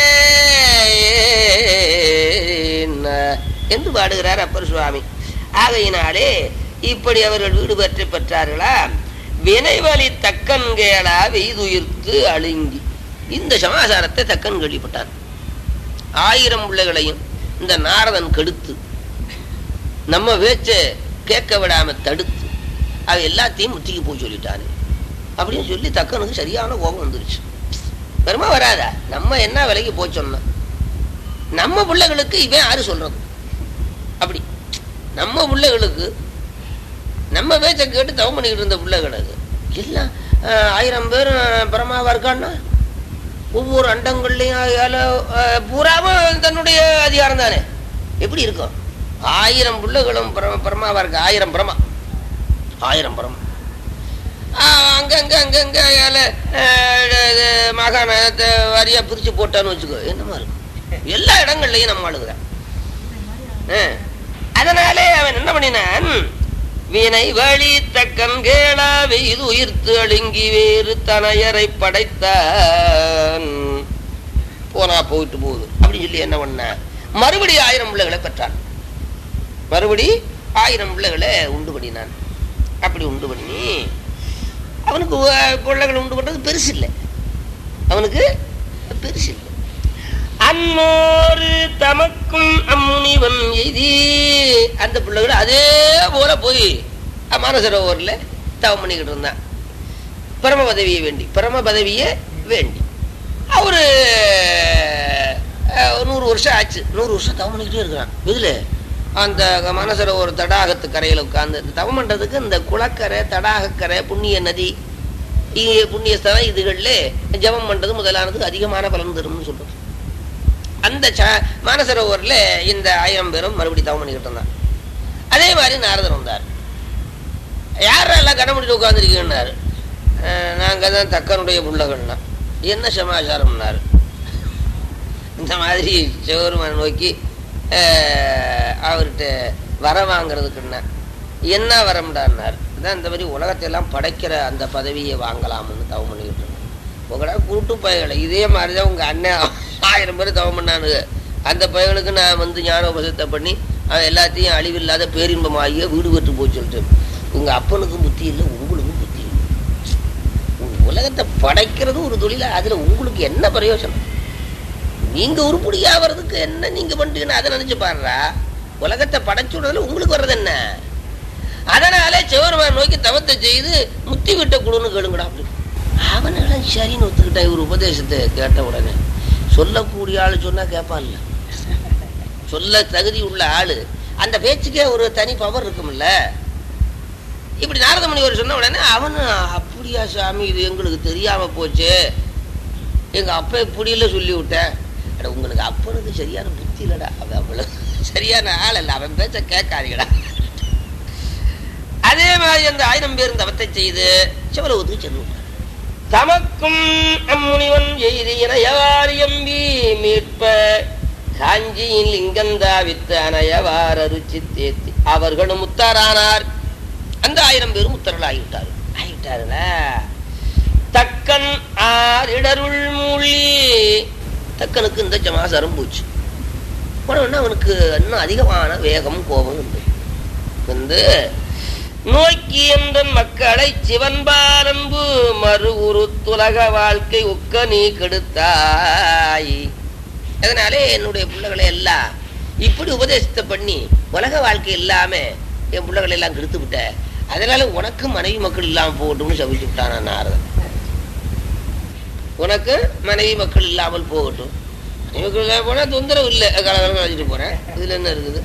என்று பாடுகிறார் அப்பர் சுவாமி ஆகையினாலே இப்படி அவர்கள் வீடு பெற்று பெற்றார்களா வினைவழி தக்கன் கேளா வெய்துயிர்த்து அழுங்கி இந்த சமாசாரத்தை தக்கன் கேள்விப்பட்டான் ஆயிரம் பிள்ளைகளையும் இந்த நாரதன் கெடுத்து நம்ம பேச்ச கேட்க விடாம தடுத்து அவ எல்லாத்தையும் முத்திக்கு போய் சொல்லிட்டானு அப்படின்னு சொல்லி தக்கனுக்கு சரியான கோபம் வந்துருச்சு வருமா வராதா நம்ம என்ன விலைக்கு போய் சொன்னோம் நம்ம பிள்ளைகளுக்கு இவன் யாரு சொல்றது அப்படி நம்ம பிள்ளைகளுக்கு நம்ம பேச்ச கேட்டு தவம் பண்ணிக்கிட்டு இருந்த பிள்ளைகளுக்கு எல்லாம் அஹ், ஆயிரம் பேர் பிரமாவா இருக்கான்னா ஒவ்வொரு அண்டங்கள்லையும் ஏழை, அஹ், பூராவும் தன்னுடைய அதிகாரம் தானே எப்படி இருக்கும் ஆயிரம் பிள்ளைகளும் பிரம பிரமாவா இருக்கு ஆயிரம் பிரமா ஆயிரம் பிரமா ஆஹ், அங்கங்க அங்கங்க ஏழை, அஹ், இது மாகாணத்தை வாரியா பிரிச்சு போட்டான்னு வச்சுக்கோ என்னமா இருக்கும் எல்லா இடங்கள்லையும் நம்ம ஆளுகிறான் ஆஹ். அதனாலே அவன் என்ன பண்ணினான் வினை வழி தக்கன் கேளா வெய்து உயிர்த்து அழுங்கி வேறு தனையரை படைத்தான் போனா போயிட்டு போகுது அப்படின்னு சொல்லி என்ன பண்ண மறுபடி ஆயிரம் பிள்ளைகளை பெற்றான் மறுபடி ஆயிரம் பிள்ளைகளை உண்டு பண்ணினான் அப்படி உண்டு பண்ணி அவனுக்கு உ- பிள்ளைகளை உண்டு பண்றது பெருசு இல்லை அவனுக்கு பெருசு இல்லை அன்னோரு தமக்கும் அம்முனிவன் எய்தி அந்த பிள்ளைகள் அதே போல போய் மானசரோவரில் தவம் பண்ணிக்கிட்டு இருந்தான் பிரம பதவியை வேண்டி பிரம பதவியை வேண்டி அவரு அஹ், நூறு வருஷம் ஆச்சு நூறு வருஷம் தவம் பண்ணிக்கிட்டே இருக்கிறான் இதுல அந்த மனசரோவர் தடாகத்து கரையில் உட்கார்ந்து இந்த தவம் பண்றதுக்கு இந்த குளக்கரை தடாகக்கரை புண்ணிய நதி இ- புண்ணிய ஸ்தலம் இதுகளில் ஜெபம் பண்றது முதலானது அதிகமான பலன் தரும்னு சொல்றோம் அந்த ச- மானசரோவரில் இந்த ஆயிரம் பேரும் மறுபடியும் தவம் பண்ணிக்கிட்டு இருந்தான் அதே மாதிரி நாரதர் வந்தார் யாரெல்லாம் கடை முடிட்டு உட்காந்துருக்கீங்கன்னாரு நாங்கள் தான் தக்கனுடைய புள்ளகள்னா என்ன சமாச்சாரம்னாரு இந்த மாதிரி சிவருமான் நோக்கி அஹ், அவர்கிட்ட வர வாங்குறதுக்குன்னா என்ன வரம்டான்னார் அதான் இந்த மாதிரி உலகத்தை எல்லாம் படைக்கிற அந்த பதவியை வாங்கலாம்னு தவம் பண்ணிக்கிட்டு இருந்தேன் உங்களா கூட்டு பயகளை இதே மாதிரி தான் உங்கள் அண்ணன் ஆயிரம் பேர் தவம் பண்ணானுங்க அந்த பயலுக்கு நான் வந்து ஞானோபசத்தை பண்ணி அவன் எல்லாத்தையும் அழிவில்லாத பேரின்பமாகிய வீடு பெற்று போய் சொல்லிட்டு உங்கள் அப்பனுக்கும் புத்தி இல்லை உங்களுக்கும் புத்தி இல்லை உங்க உலகத்தை படைக்கிறது ஒரு தொழிலா அதுல உங்களுக்கு என்ன பிரயோஜனம் நீங்க உருப்படியாகிறதுக்கு என்ன நீங்க பண்றீங்கன்னு அதை நினைச்சு பாருடா உலகத்தை படைச்சுடுறதுல உங்களுக்கு வர்றது என்ன அதனால சிவருமான் நோக்கி தவத்தை செய்து முத்தி விட்ட குழுன்னு கேளுங்கடா அப்படி அவனும் சரின்னு ஒத்துக்கிட்டான் இவர் உபதேசத்தை கேட்ட உடனே சொல்லக்கூடிய ஆளு சொன்னா கேட்பான்ல சொல்ல தகுதி உள்ள ஆளு அந்த பேச்சுக்கே ஒரு தனி பவர் இருக்கும்ல இப்படி நாரதமணி ஒரு சொன்ன உடனே அவனு அப்படியா சாமி இது எங்களுக்கு தெரியாம போச்சு எங்க அப்பா இப்படியில சொல்லி விட்டேன் அட உங்களுக்கு அப்பனுக்கு சரியான புத்தி இல்லடா அவன் அவ்வளவு சரியான ஆள் அல்ல அவன் பேச்ச கேட்காதீங்கடா அதே மாதிரி அந்த ஆயிரம் பேர் தவத்தை செய்து சிவலோகத்துக்கு சென்று விட்டார். தமக்கும் அம்முனிவன் எய்தியின எம்பி மீட்ப காஞ்சியின் லிங்கந்தாவித்த அனையவார் அருச்சி தேத்தி அவர்களும் முத்தாரானார் அந்த ஆயிரம் பேரும் முத்தர்கள் ஆகிவிட்டார் ஆகிவிட்டாருல தக்கன் ஆரிடருள் மூழ்கி தக்கனுக்கு இந்த ஜமாசாரம் போச்சு உடனே அவனுக்கு இன்னும் அதிகமான வேகம் கோபம் உண்டு வந்து நோக்கி என்ற மக்களை சிவன்பாரன்பு மறு உரு துலக வாழ்க்கை உக்க நீ கெடுத்தாய் அதனாலே என்னுடைய பிள்ளைகளை எல்லாம் இப்படி உபதேசத்தை பண்ணி உலக வாழ்க்கை இல்லாம என் பிள்ளைகளை எல்லாம் கெடுத்து விட்ட அதனால உனக்கு மனைவி மக்கள் இல்லாம போகட்டும்னு சபிச்சு விட்டான் நாரதன் உனக்கு மனைவி மக்கள் இல்லாமல் போகட்டும் மனைவி மக்கள் இல்லாம போனா தொந்தரவு இல்லை கலகலம் வச்சுட்டு போறேன் இதுல என்ன இருக்குது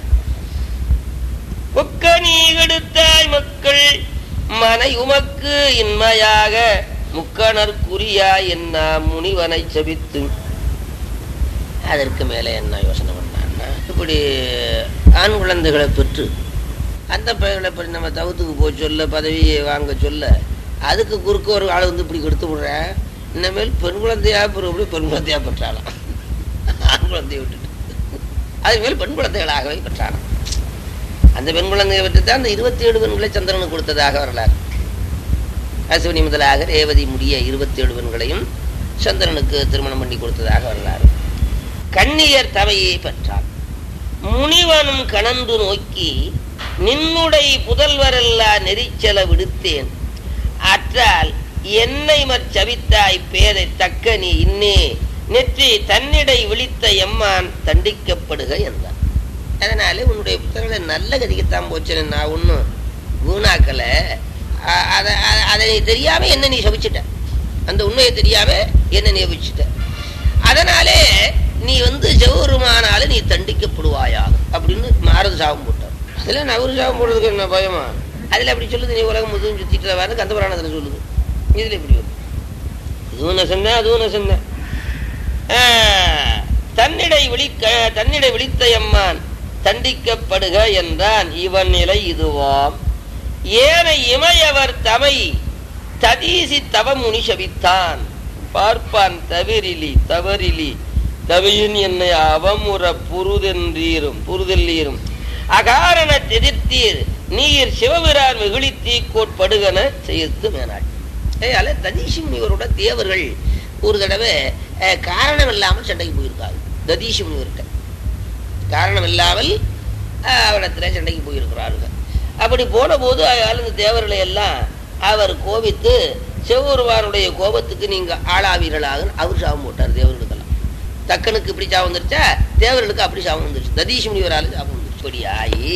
ஒக்க நீ கெடுத்தாய் மக்கள் மனை உமக்கு இன்மையாக முக்கணர்க்குரியா என்ன முனிவனை செபித்து அதற்கு மேலே என்ன யோசனை பண்ணான்னா இப்படி ஆண் குழந்தைகளை பெற்று அந்த பையனை பற்றி நம்ம தவுத்துக்கு போக சொல்ல பதவியை வாங்க சொல்ல அதுக்கு குறுக்க ஒரு ஆள் வந்து இப்படி கெடுத்து விடுறேன் இனிமேல் பெண் குழந்தையா பிறகு பெண் குழந்தையா பெற்றாலாம் ஆண் குழந்தையை விட்டுட்டு அது மேல் பெண் குழந்தைகளாகவே பெற்றாலாம் அந்த பெண் குழந்தையை விட்டு தான் அந்த இருபத்தி ஏழு பெண்களை சந்திரனுக்கு கொடுத்ததாக வரலாறு அஸ்வினி முதலாக ரேவதி முடிய இருபத்தி ஏழு பெண்களையும் சந்திரனுக்கு திருமணம் பண்ணி கொடுத்ததாக வரலாறு கண்ணியர் தவையை பெற்றார் முனிவனும் கணந்து நோக்கி நின்னுடை புதல்வரெல்லா நெறிச்சல விடுத்தேன் அற்றால் என்னை மற்சவித்தாய் பேரை தக்க நீ இன்னே நெற்றி தன்னிடை விழித்த எம்மான் தண்டிக்கப்படுக என்றான் அதனால உன்னுடைய புத்தகங்களை நல்ல கதிக்குத்தான் போச்சு நான் ஒன்றும் வீணாக்கல அ- அத அ- அதை நீ தெரியாம என்ன நீ சபிச்சிட்ட அந்த உண்மையை தெரியாம என்ன நீ சபிச்சிட்ட அதனாலே நீ வந்து செவ்வருமானால நீ தண்டிக்கப்படுவாயாக அப்படின்னு மாரது சாபம் போட்டார் அதுல நவரு சாபம் போடுறதுக்கு என்ன பயமா அதுல அப்படி சொல்லுது நீ உலகம் முதுகும் சுத்திட்டு வர கந்த புராணத்துல சொல்லுது இதுல எப்படி வரும் இதுவும் நெசந்த அதுவும் நெசந்த தன்னிடை விழிக்க தன்னிடை விழித்த எம்மான் தண்டிக்கப்படுக என்றான் இவன் நிலை இதுவாம் ஏனை இமையவர் தமை ததீசி தவமுனி சபித்தான் பார்ப்பான் தவிரிலி தவறிலி தவியின் என்னை அவமுற புருதென்றீரும் புருதெல்லீரும் அகாரண எதிர்த்தீர் நீர் சிவபிரான் வெகுளித்தீ கோட்படுகன செய்து மேனாள் ஏயால ததீசி முனிவரோட தேவர்கள் ஒரு தடவை அஹ், காரணம் இல்லாமல் சண்டைக்கு போயிருக்காங்க ததீசி முனிவர்கிட்ட காரணம் இல்லாமல் அஹ், அவரிடத்துல சண்டைக்கு போயிருக்கிறார்கள் அப்படி போன போது அயால் இந்த தேவர்களை எல்லாம் அவர் கோபித்து சிவபெருமானுடைய கோபத்துக்கு நீங்க ஆளாவீர்களாக அவர் சாபம் போட்டார் தேவர்களுக்கெல்லாம் தக்கனுக்கு இப்படி சாபம் வந்துருச்சா தேவர்களுக்கு அப்படி சாபம் வந்துருச்சு ததீஷ் முனிவரால் சாபம் வந்துருச்சு இப்படி ஆகி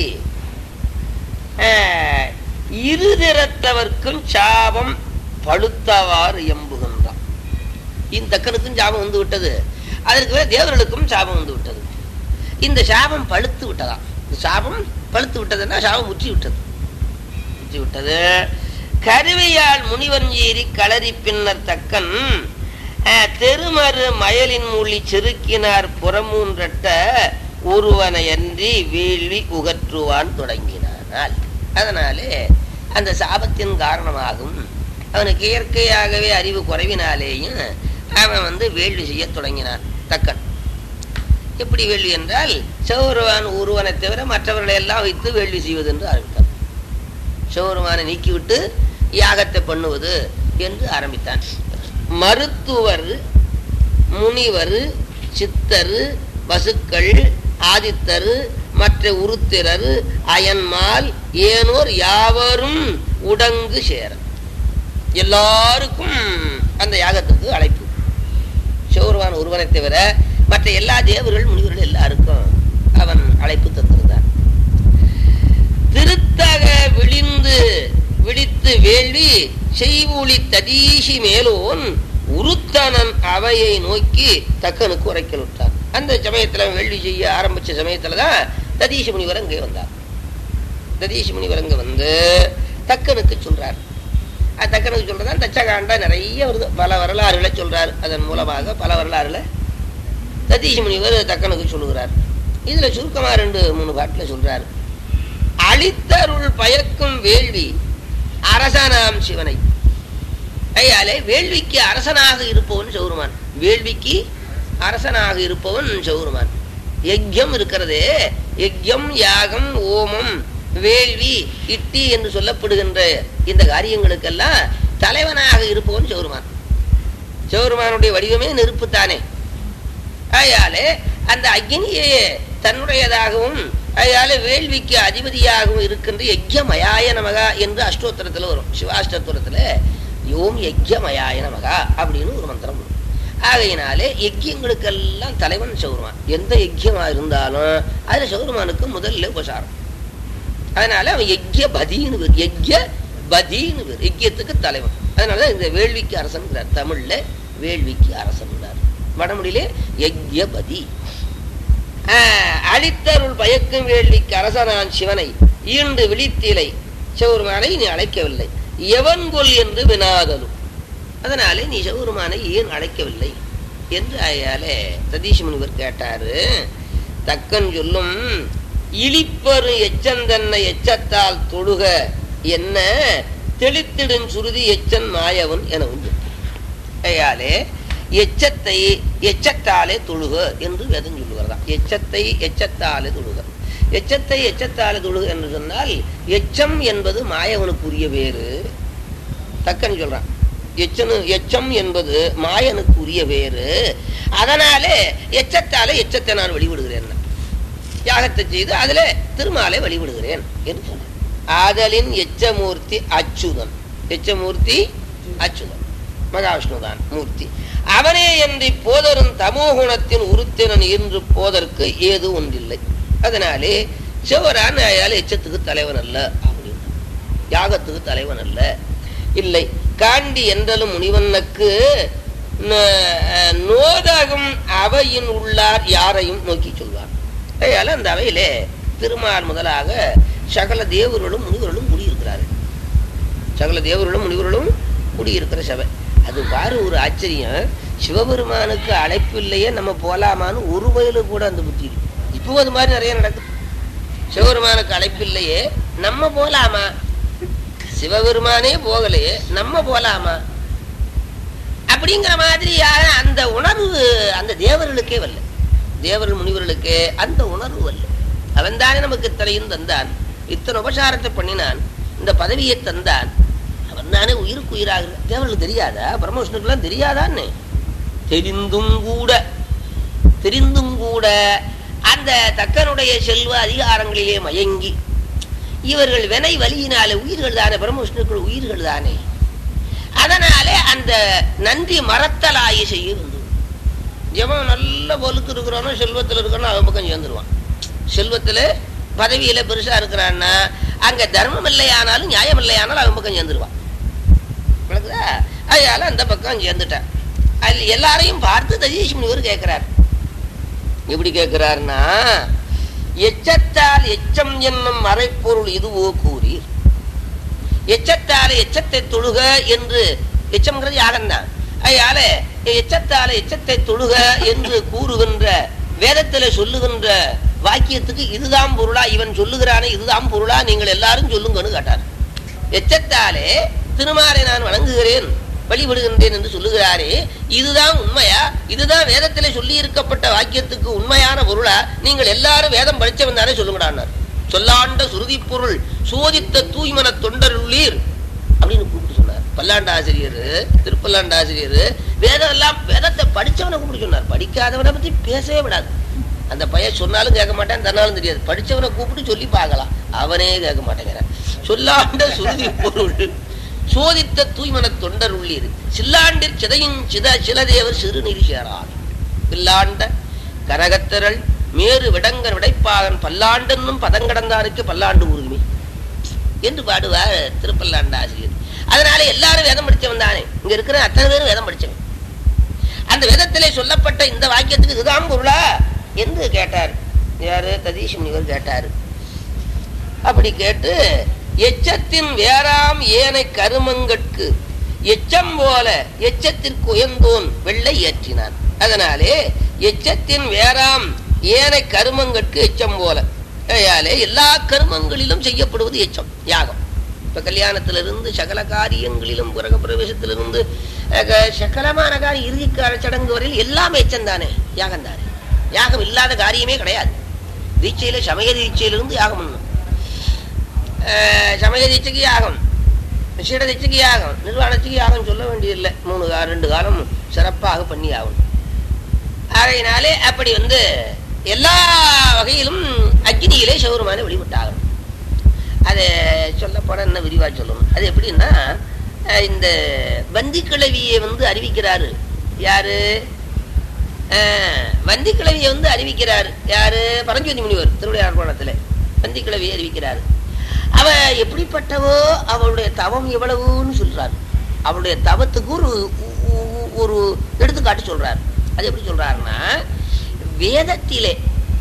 அஹ், இருதிறத்தவர்க்கும் சாபம் பழுத்தவாறு எம்புகின்றான் இந்த தக்கனுக்கும் சாபம் வந்து விட்டது அதற்கு மேல தேவர்களுக்கும் சாபம் வந்து விட்டது இந்த சாபம் பழுத்து விட்டதாம் இந்த சாபம் பழுத்து விட்டதுன்னா சாபம் முற்றி விட்டது முற்றி விட்டது கருவியால் முனிவன் ஏறி களரி பின்னர் தக்கன் அஹ், தெருமறு மயலின் மூலி செருக்கினார் புறமூன்றட்ட ஒருவனையன்றி வேள்வி உகற்றுவான் தொடங்கினானால் அதனாலே அந்த சாபத்தின் காரணமாகும் அவனுக்கு இயற்கையாகவே அறிவு குறைவினாலேயும் அவன் வந்து வேள்வி செய்ய தொடங்கினான் தக்கன் எப்படி வேள்வி என்றால் சிவபெருமான் ஒருவனை தவிர மற்றவர்களை எல்லாம் வைத்து வேள்வி செய்வது என்று ஆரம்பித்தான் சிவபெருமானை நீக்கிவிட்டு யாகத்தை பண்ணுவது என்று ஆரம்பித்தான் மருத்துவர் முனிவர் சித்தர் வசுக்கள் ஆதித்தர் மற்ற உருத்திரர் அயன்மால் ஏனோர் யாவரும் உடங்கு சேர எல்லாருக்கும் அந்த யாகத்துக்கு அழைப்பு சிவபெருமான் ஒருவனை தவிர மற்ற எல்லா தேவர்கள் முனிவர்கள் எல்லாருக்கும் அவன் அழைப்பு தந்திருந்தான் திருத்தக விழிந்து விழித்து வேள்வி செய்வூலி ததீஷி மேலோன் உருத்தனன் அவையை நோக்கி தக்கனுக்கு உரைக்கல் விட்டார் அந்த சமயத்துல அவன் வேள்வி செய்ய ஆரம்பிச்ச சமயத்துலதான் ததீஷ முனிவர் அங்கே வந்தார் ததீஷ முனிவர் அங்க வந்து தக்கனுக்கு சொல்றார் அது தக்கனுக்கு சொல்றதான் தச்சகாண்டா நிறைய வருது பல வரலாறுகளை சொல்றார் அதன் மூலமாக பல வரலாறுகளை சதீஷ் முனிவர் தக்கனுக்கு சொல்லுகிறார் இதுல சுருக்கமா ரெண்டு மூணு பாட்டுல சொல்றாரு அளித்தருள் பயக்கும் வேள்வி அரசனாம் சிவனை ஐயாலே வேள்விக்கு அரசனாக இருப்பவன் சௌருமான் வேள்விக்கு அரசனாக இருப்பவன் சௌருமான் யஜ்யம் இருக்கிறதே யஜ்யம் யாகம் ஓமம் வேள்வி இட்டி என்று சொல்லப்படுகின்ற இந்த காரியங்களுக்கெல்லாம் தலைவனாக இருப்பவன் சௌருமான் சௌருமானுடைய வடிவமே நெருப்பு தானே ஆயாலே அந்த அக்னியே தன்னுடையதாகவும் அயால வேள்விக்கு அதிபதியாகவும் இருக்கின்ற யஜ்யமயாய நமகா என்று அஷ்டோத்திரத்துல வரும் சிவாஷ்டோத்திரத்துல யோம் யஜ்யமயாய நமகா அப்படின்னு ஒரு மந்திரம் வரும் ஆகையினாலே யஜ்யங்களுக்கெல்லாம் தலைவன் சௌருமான் எந்த யஜ்யமா இருந்தாலும் அதுல சௌருமானுக்கு முதல்ல உபசாரம் அதனால அவன் யஜ்ய பதின்னு பேர் யஜ்ய பதின்னு பேர் யஜ்யத்துக்கு தலைவன் அதனாலதான் இந்த வேள்விக்கு அரசன்கிறார் தமிழ்ல வேள்விக்கு அரசன்கிறார் வடமொழியிலே யஜ்யபதி ஆஹ், அளித்தருள் பயக்கும் வேள்விக்கு அரசனான் சிவனை ஈண்டு விழித்திலை சிவருமானை நீ அழைக்கவில்லை எவன் கொல் என்று வினாதலும் அதனாலே நீ சிவபெருமானை ஏன் அழைக்கவில்லை என்று ஆயாலே சதீஷ் முனிவர் கேட்டாரு தக்கன் சொல்லும் இழிப்பரு எச்சந்தன்னை எச்சத்தால் தொழுக என்ன தெளித்திடும் சுருதி எச்சன் மாயவன் என உண்டு ஆயாலே எச்சத்தை எச்சத்தாலே தொழுக என்று வேதம் சொல்லுகிறதா எச்சத்தை எச்சத்தாலே தொழுக எச்சத்தை எச்சத்தாலே தொழுக என்று சொன்னால் எச்சம் என்பது மாயவனுக்குரிய வேறு தக்கன் சொல்றான் எச்சனு எச்சம் என்பது மாயனுக்குரிய வேறு அதனாலே எச்சத்தாலே எச்சத்தை நான் வழிவிடுகிறேன் யாகத்தை செய்து அதிலே திருமாலை வழிவிடுகிறேன் என்று சொன்னான் ஆதலின் எச்சமூர்த்தி அச்சுதன் எச்சமூர்த்தி அச்சுதன் மகாவிஷ்ணுதான் மூர்த்தி அவனே என்று போதரும் தமோகுணத்தின் உருத்தினன் என்று போதற்கு ஏது ஒன்றில்லை அதனாலே சிவரான் ஆயால் எச்சத்துக்கு தலைவன் அல்ல அப்படின்னு யாகத்துக்கு தலைவன் அல்ல இல்லை காண்டி என்றலும் முனிவனுக்கு ந- நோதகம் அவையின் உள்ளார் யாரையும் நோக்கி சொல்வார் அதனால அந்த அவையிலே திருமால் முதலாக சகல தேவர்களும் முனிவர்களும் குடியிருக்கிறார்கள் சகல தேவர்களும் முனிவர்களும் குடியிருக்கிற சபை அது பாரு ஒரு ஆச்சரியம் சிவபெருமானுக்கு அழைப்பு இல்லையே நம்ம போலாமான்னு ஒரு வயலு கூட அந்த புத்தி இருக்கு. இப்போ அது மாதிரி நிறைய நடக்குது சிவபெருமானுக்கு அழைப்பு இல்லையே நம்ம போலாமா சிவபெருமானே போகலையே நம்ம போலாமா அப்படிங்கிற மாதிரியான அந்த உணர்வு அந்த தேவர்களுக்கே வரல தேவர்கள் முனிவர்களுக்கே அந்த உணர்வு வரல அவன் தானே நமக்கு இத்தனையும் தந்தான் இத்தனை உபசாரத்தை பண்ணினான் இந்த பதவியை தந்தான் அவன் தானே உயிருக்கு உயிராக தேவர்களுக்கு தெரியாதா பிரம்மவிஷ்ணுக்கெல்லாம் தெரியாதான்னு தெரிந்தும் கூட தெரிந்தும் கூட அந்த தக்கனுடைய செல்வ அதிகாரங்களிலே மயங்கி இவர்கள் வினை வலியினாலே உயிர்கள் தானே பிரம்மவிஷ்ணுக்கள் உயிர்கள் தானே அதனாலே அந்த நன்றி மறத்தலாயி செய்ய வந்து எவன் நல்ல பொழுக்கு இருக்கிறானோ செல்வத்தில் இருக்கிறானோ அவன் பக்கம் சேர்ந்துருவான் செல்வத்துல பதவியில பெருசா இருக்கிறான்னா அங்க தர்மம் இல்லையானாலும் நியாயம் இல்லையானாலும் அவன் பக்கம் சேர்ந்துருவான் விளக்குதா அதனால அந்த பக்கம் சேர்ந்துட்டான் அதில் எல்லாரையும் பார்த்து தஜீஷ் முனிவர் கேட்கிறார் எப்படி கேட்கிறார்னா எச்சத்தால் எச்சம் என்னும் மறைப்பொருள் இதுவோ கூறீர் எச்சத்தாலே எச்சத்தை தொழுக என்று எச்சம்ங்கிறது யாகம்தான் அதனால எச்சத்தால எச்சத்தை தொழுக என்று கூறுகின்ற வேதத்திலே சொல்லுகின்ற வாக்கியத்துக்கு இதுதான் பொருளா இவன் சொல்லுகிறானே இதுதான் பொருளா நீங்கள் எல்லாரும் சொல்லுங்கன்னு கேட்டார் எச்சத்தாலே திருமாலை நான் வணங்குகிறேன் வழிபடுகின்றேன் என்று சொல்லுகிறாரே இதுதான் உண்மையா இதுதான் வேதத்திலே சொல்லி இருக்கப்பட்ட வாக்கியத்துக்கு உண்மையான பொருளா நீங்கள் எல்லாரும் வேதம் படிச்சவன் தானே சொல்லுங்கடான்னார் சொல்லாண்ட சுருதி பொருள் சோதித்த தூய்மன தொண்டருள்ளீர் அப்படின்னு கூப்பிட்டு சொன்னார் பல்லாண்டு ஆசிரியர் திருப்பல்லாண்டு ஆசிரியர் வேதம் எல்லாம் வேதத்தை படிச்சவனை கூப்பிட்டு சொன்னார் படிக்காதவனை பத்தி பேசவே விடாது அந்த பையன் சொன்னாலும் கேட்க மாட்டான் தன்னாலும் தெரியாது படிச்சவனை கூப்பிட்டு சொல்லி பார்க்கலாம் அவனே கேட்க மாட்டேங்கிறான் சொல்லாண்ட சுருதி பொருள் சோதித்த தூய்மன தொண்டர் உள்ளீர் சில்லாண்டிற் சிதையும் சித சிலதேவர் சிறுநீர் சேரார் பில்லாண்ட கரகத்திரள் மேறு விடங்கர் விடைப்பாகன் பல்லாண்டென்னும் பதங்கடந்தாருக்கு பல்லாண்டு உரிமை என்று பாடுவார் திருப்பல்லாண்ட ஆசிரியர் அதனால எல்லாரும் வேதம் படிச்சவன் தானே இங்க இருக்கிற அத்தனை பேரும் வேதம் படிச்சவன் அந்த வேதத்திலே சொல்லப்பட்ட இந்த வாக்கியத்துக்கு இதுதான் பொருளா என்று கேட்டார் யாரு ததீஷ் முனிவர் கேட்டாரு அப்படி கேட்டு எச்சத்தின் வேறாம் ஏனை கருமங்கட்கு எச்சம் போல எச்சத்திற்கு உயர்ந்தோன் வெள்ளை ஏற்றினான் அதனாலே எச்சத்தின் வேறாம் ஏனை கருமங்கட்கு எச்சம் போல ஆகையாலே எல்லா கருமங்களிலும் செய்யப்படுவது எச்சம் யாகம் இப்ப கல்யாணத்திலிருந்து சகல காரியங்களிலும் பிறக பிரவேசத்திலிருந்து அஹ், க- சகலமான காரியம் இறுதிக்கால சடங்கு வரையில் எல்லாமே எச்சம் தானே யாகம் தானே யாகம் இல்லாத காரியமே கிடையாது தீட்சையில சமய தீட்சையிலிருந்து யாகம் பண்ணணும் அஹ், சமய தீட்சைக்கு யாகம் விஷேட தீட்சைக்கு யாகம் நிர்வாணத்துக்கு யாகம் சொல்ல வேண்டியதில்லை மூணு கா- ரெண்டு காலம் சிறப்பாக பண்ணி ஆகணும் ஆகையினாலே அப்படி வந்து எல்லா வகையிலும் அக்னியிலே சிவருமான வழிபட்டாகணும் அது சொல்லப்பட என்ன விரிவா சொல்லணும் அது எப்படின்னா அஹ், இந்த வந்திக்கிழவியை வந்து அறிவிக்கிறாரு யாரு அஹ், வந்திக்கிழவியை வந்து அறிவிக்கிறாரு யாரு பரஞ்சோதி முனிவர் திருவிளையார் கோணத்துல வந்திக்கிழவியை அறிவிக்கிறாரு அவ எப்படிப்பட்டவோ அவளுடைய தவம் எவ்வளவுன்னு சொல்றாரு அவளுடைய தவத்துக்கு ஒரு உ- உ- ஒரு எடுத்துக்காட்டு சொல்றாரு அது எப்படி சொல்றாருன்னா வேதத்திலே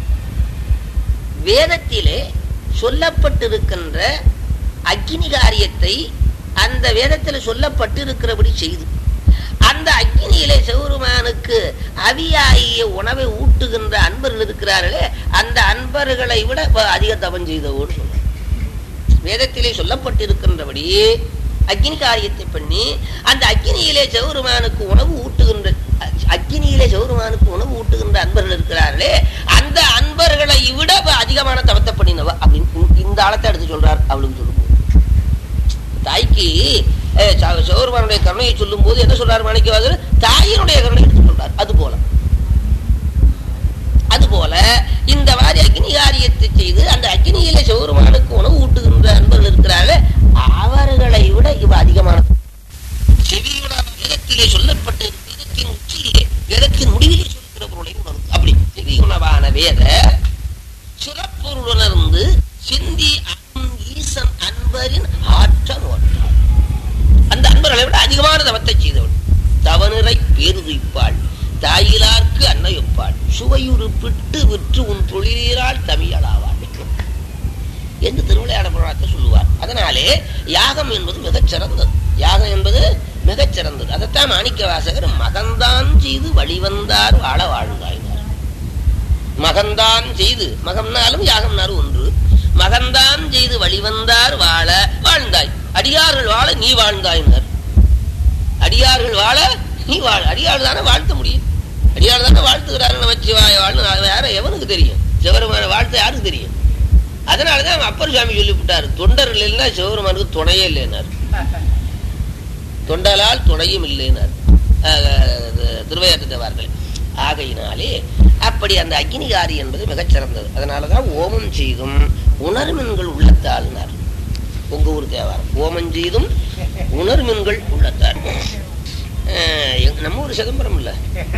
வேதத்திலே சொல்லப்பட்டிருக்கின்ற அக்னி காரியத்தை அந்த வேதத்தில் சொல்லப்பட்டிருக்கிறபடி செய்து அந்த அக்னியிலே சிவருமானுக்கு அவியாகிய உணவை ஊட்டுகின்ற அன்பர்கள் இருக்கிறார்களே அந்த அன்பர்களை விட இப்ப அதிக தவம் செய்தவோடு சொல்றார் வேதத்திலே சொல்லப்பட்டிருக்கின்றபடி அக்னி காரியத்தை பண்ணி அந்த அக்னியிலே சிவருமானுக்கு உணவு ஊட்டுகின்ற அக்னியிலே சிவருமானுக்கு உணவு ஊட்டுகின்ற அன்பர்கள் இருக்கிறார்களே அந்த அன்பர்களை விட இப்ப அதிகமான தவத்தை பண்ணினவ அப்படின்னு இந்த ஆழத்தை எடுத்து சொல்றார் அவளுக்கு சொல்லும்போது தாய்க்கு அஹ், ச- சிவபெருமானுடைய கருணையை சொல்லும் போது என்ன சொல்றாரு மாணிக்கவாசர் தாயினுடைய கருணை எடுத்து சொல்றார் அது போல அது போல இந்த மாதிரி அக்னி காரியத்தை செய்து அந்த அக்னியில சிவபெருமானுக்கு உணவு ஊட்டுகின்ற அன்பர்கள் இருக்கிறார்களே அவர்களை விட இவ அதிகமான செவியுணான வேதத்திலே சொல்லப்பட்ட வேதத்தின் உச்சியிலே வேதத்தின் முடிவிலே சொல்லுகிற பொருளை உணர்ந்து அப்படி செவியுணவான வேத சிறப்பொருள் உணர்ந்து சிந்தி அன் ஈசன் அன்பரின் ஆற்றல் ஒன்றாள் அந்த அன்பர்களை விட அதிகமான தவத்தை செய்தவள் தவநிறை பேருதிப்பாள் தாயிலார்க்கு அன்னையொப்பாள் சுவையுறுப்பிட்டு விற்று உன் தொழிலால் தமிழாவாள் என்று திருவிளையாட புராணத்தை சொல்லுவார் அதனாலே யாகம் என்பது மிகச் சிறந்தது யாகம் என்பது மிகச் சிறந்தது அதைத்தான் மாணிக்க வாசகர் மகந்தான் செய்து வழிவந்தார் வாழ வாழ்ந்தாயினார் மகந்தான் செய்து மகம்னாலும் யாகம்னாலும் ஒன்று மகந்தான் செய்து வழிவந்தார் வாழ வாழ்ந்தாய் அடியார்கள் வாழ நீ வாழ்ந்தாயினர் அடியார்கள் வாழ நீ வாழ அடியாள் தானே வாழ்த்த முடியும் அடியாள் தானே வாழ்த்துகிறாரு வச்சு வாழ்னு வேற எவனுக்கு தெரியும் சிவருமான வாழ்த்த யாருக்கு தெரியும் அதனாலதான் அப்பர் சாமி சொல்லிவிட்டாரு தொண்டர்கள் இல்லைன்னா சிவபெருமானுக்கு துணையே இல்லைனார் தொண்டலால் துணையும் இல்லைனார் திருவையாற்று தேவார்கள் ஆகையினாலே அப்படி அந்த அக்னிகாரி என்பது மிகச் சிறந்தது அதனாலதான் ஓமம் செய்தும் உணர்மின்கள் உள்ளத்தாள்னார் உங்க ஊர் தேவாரம் ஓமம் செய்தும் உணர்மின்கள் உள்ளத்தார் அஹ் எங்க- நம்ம ஊர் சிதம்பரம் இல்ல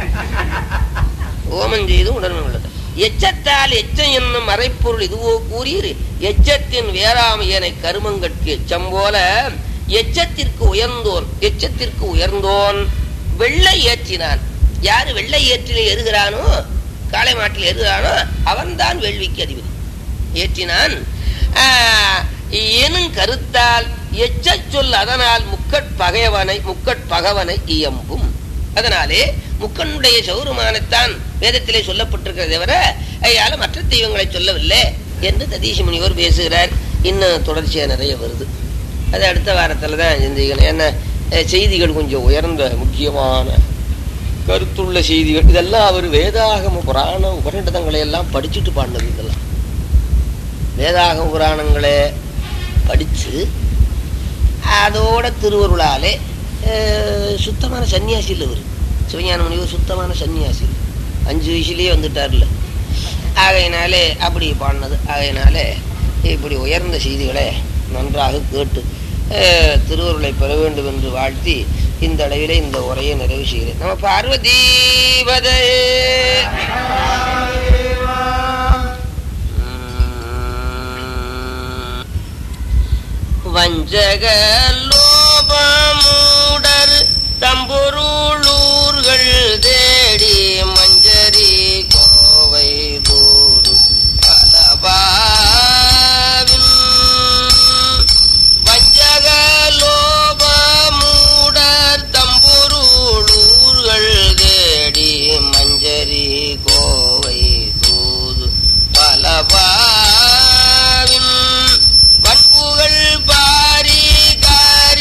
ஓமம் செய்து உணர்வு உள்ளது எச்சத்தால் எச்சம் என்னும் மறைப்பொருள் இதுவோ கூறீர் எச்சத்தின் வேறாமையனை கருமங்கட்கு எச்சம் போல எச்சத்திற்கு உயர்ந்தோன் எச்சத்திற்கு உயர்ந்தோன் வெள்ளை ஏற்றினான் யாரு வெள்ளை ஏற்றிலே ஏறுகிறானோ காளை மாட்டில் ஏறுகிறானோ அவன்தான் வேள்விக்கு அதிபதி ஏற்றினான் ஆஹ், எனும் கருத்தால் எச்சச் சொல் அதனால் முக்கட் பகைவனை முக்கட் பகவனை இயம்பும் அதனாலே முக்கனுடைய சௌருமானத்தான் வேதத்திலே சொல்லப்பட்டிருக்கிறதை தவிர ஐயால மற்ற தெய்வங்களை சொல்லவில்லை என்று ததீஷ முனிவர் பேசுகிறார் இன்னும் தொடர்ச்சியா நிறைய வருது அது அடுத்த வாரத்துல தான் சிந்திக்கணும் ஏன்னா அஹ், செய்திகள் கொஞ்சம் உயர்ந்த முக்கியமான கருத்துள்ள செய்திகள் இதெல்லாம் அவர் வேதாகம புராண உபநிடதங்களை எல்லாம் படிச்சுட்டு பாடினது இதெல்லாம் வேதாகம புராணங்களை படிச்சு அதோட திருவருளாலே அஹ், சுத்தமான சன்னியாசி இல்லை இவர் சிவஞான முனிவர் சுத்தமான சன்னியாசி அஞ்சு வயசுலயே வந்துட்டார்ல ஆகையினாலே அப்படி பாடினது ஆகையினாலே இப்படி உயர்ந்த செய்திகளை நன்றாக கேட்டு அஹ், திருவருளை பெற வேண்டும் என்று வாழ்த்தி இந்த அளவிலே இந்த உரையை நிறைவு செய்கிறேன் நம்ம பார்வதீபதே வஞ்சக லோபமூடர் தம்பொருளூர்கள் தேடி மஞ்சரி கோவை தூரு பலபாவின் வஞ்சக லோபமூடர் தம்பொருளூர்கள் தேடி மஞ்சரி கோவை தூது பலபாவின் வன்புகள் பாரி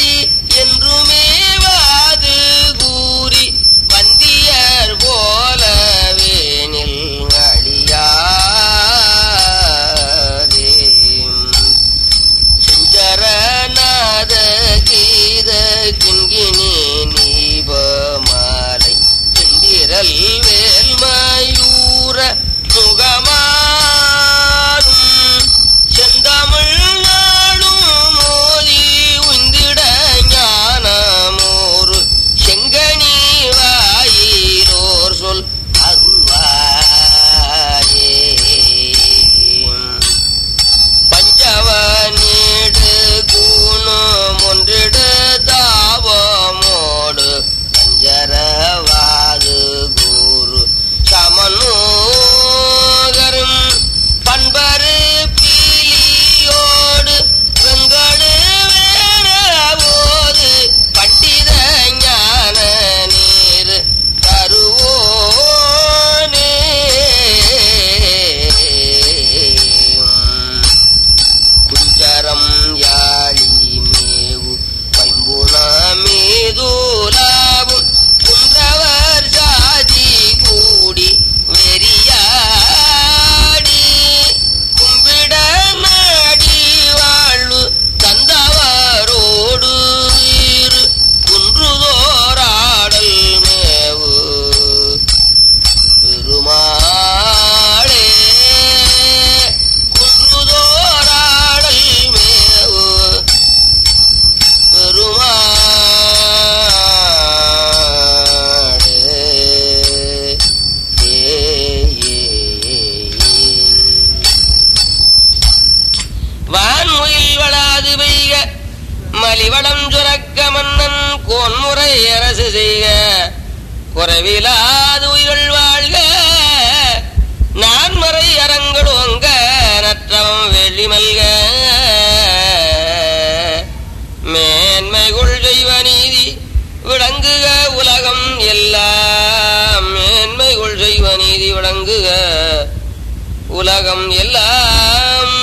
மலிவளம் சுரக்க மன்னன் கோன்முறை அரசு செய்க குறைவிலாது உயிர்கள் வாழ்க நான்மறை அரங்கள் ஓங்க நற்றவம் வெளி மல்க மேன்மைகுள் செய்வ நீதி விளங்குக உலகம் எல்லாம் மேன்மைகுள் செய்வ நீதி விளங்குக உலகம் எல்லாம்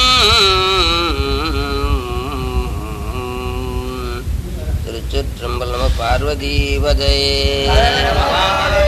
திருச்சிற்றம்பலம் பார்வதி பதையே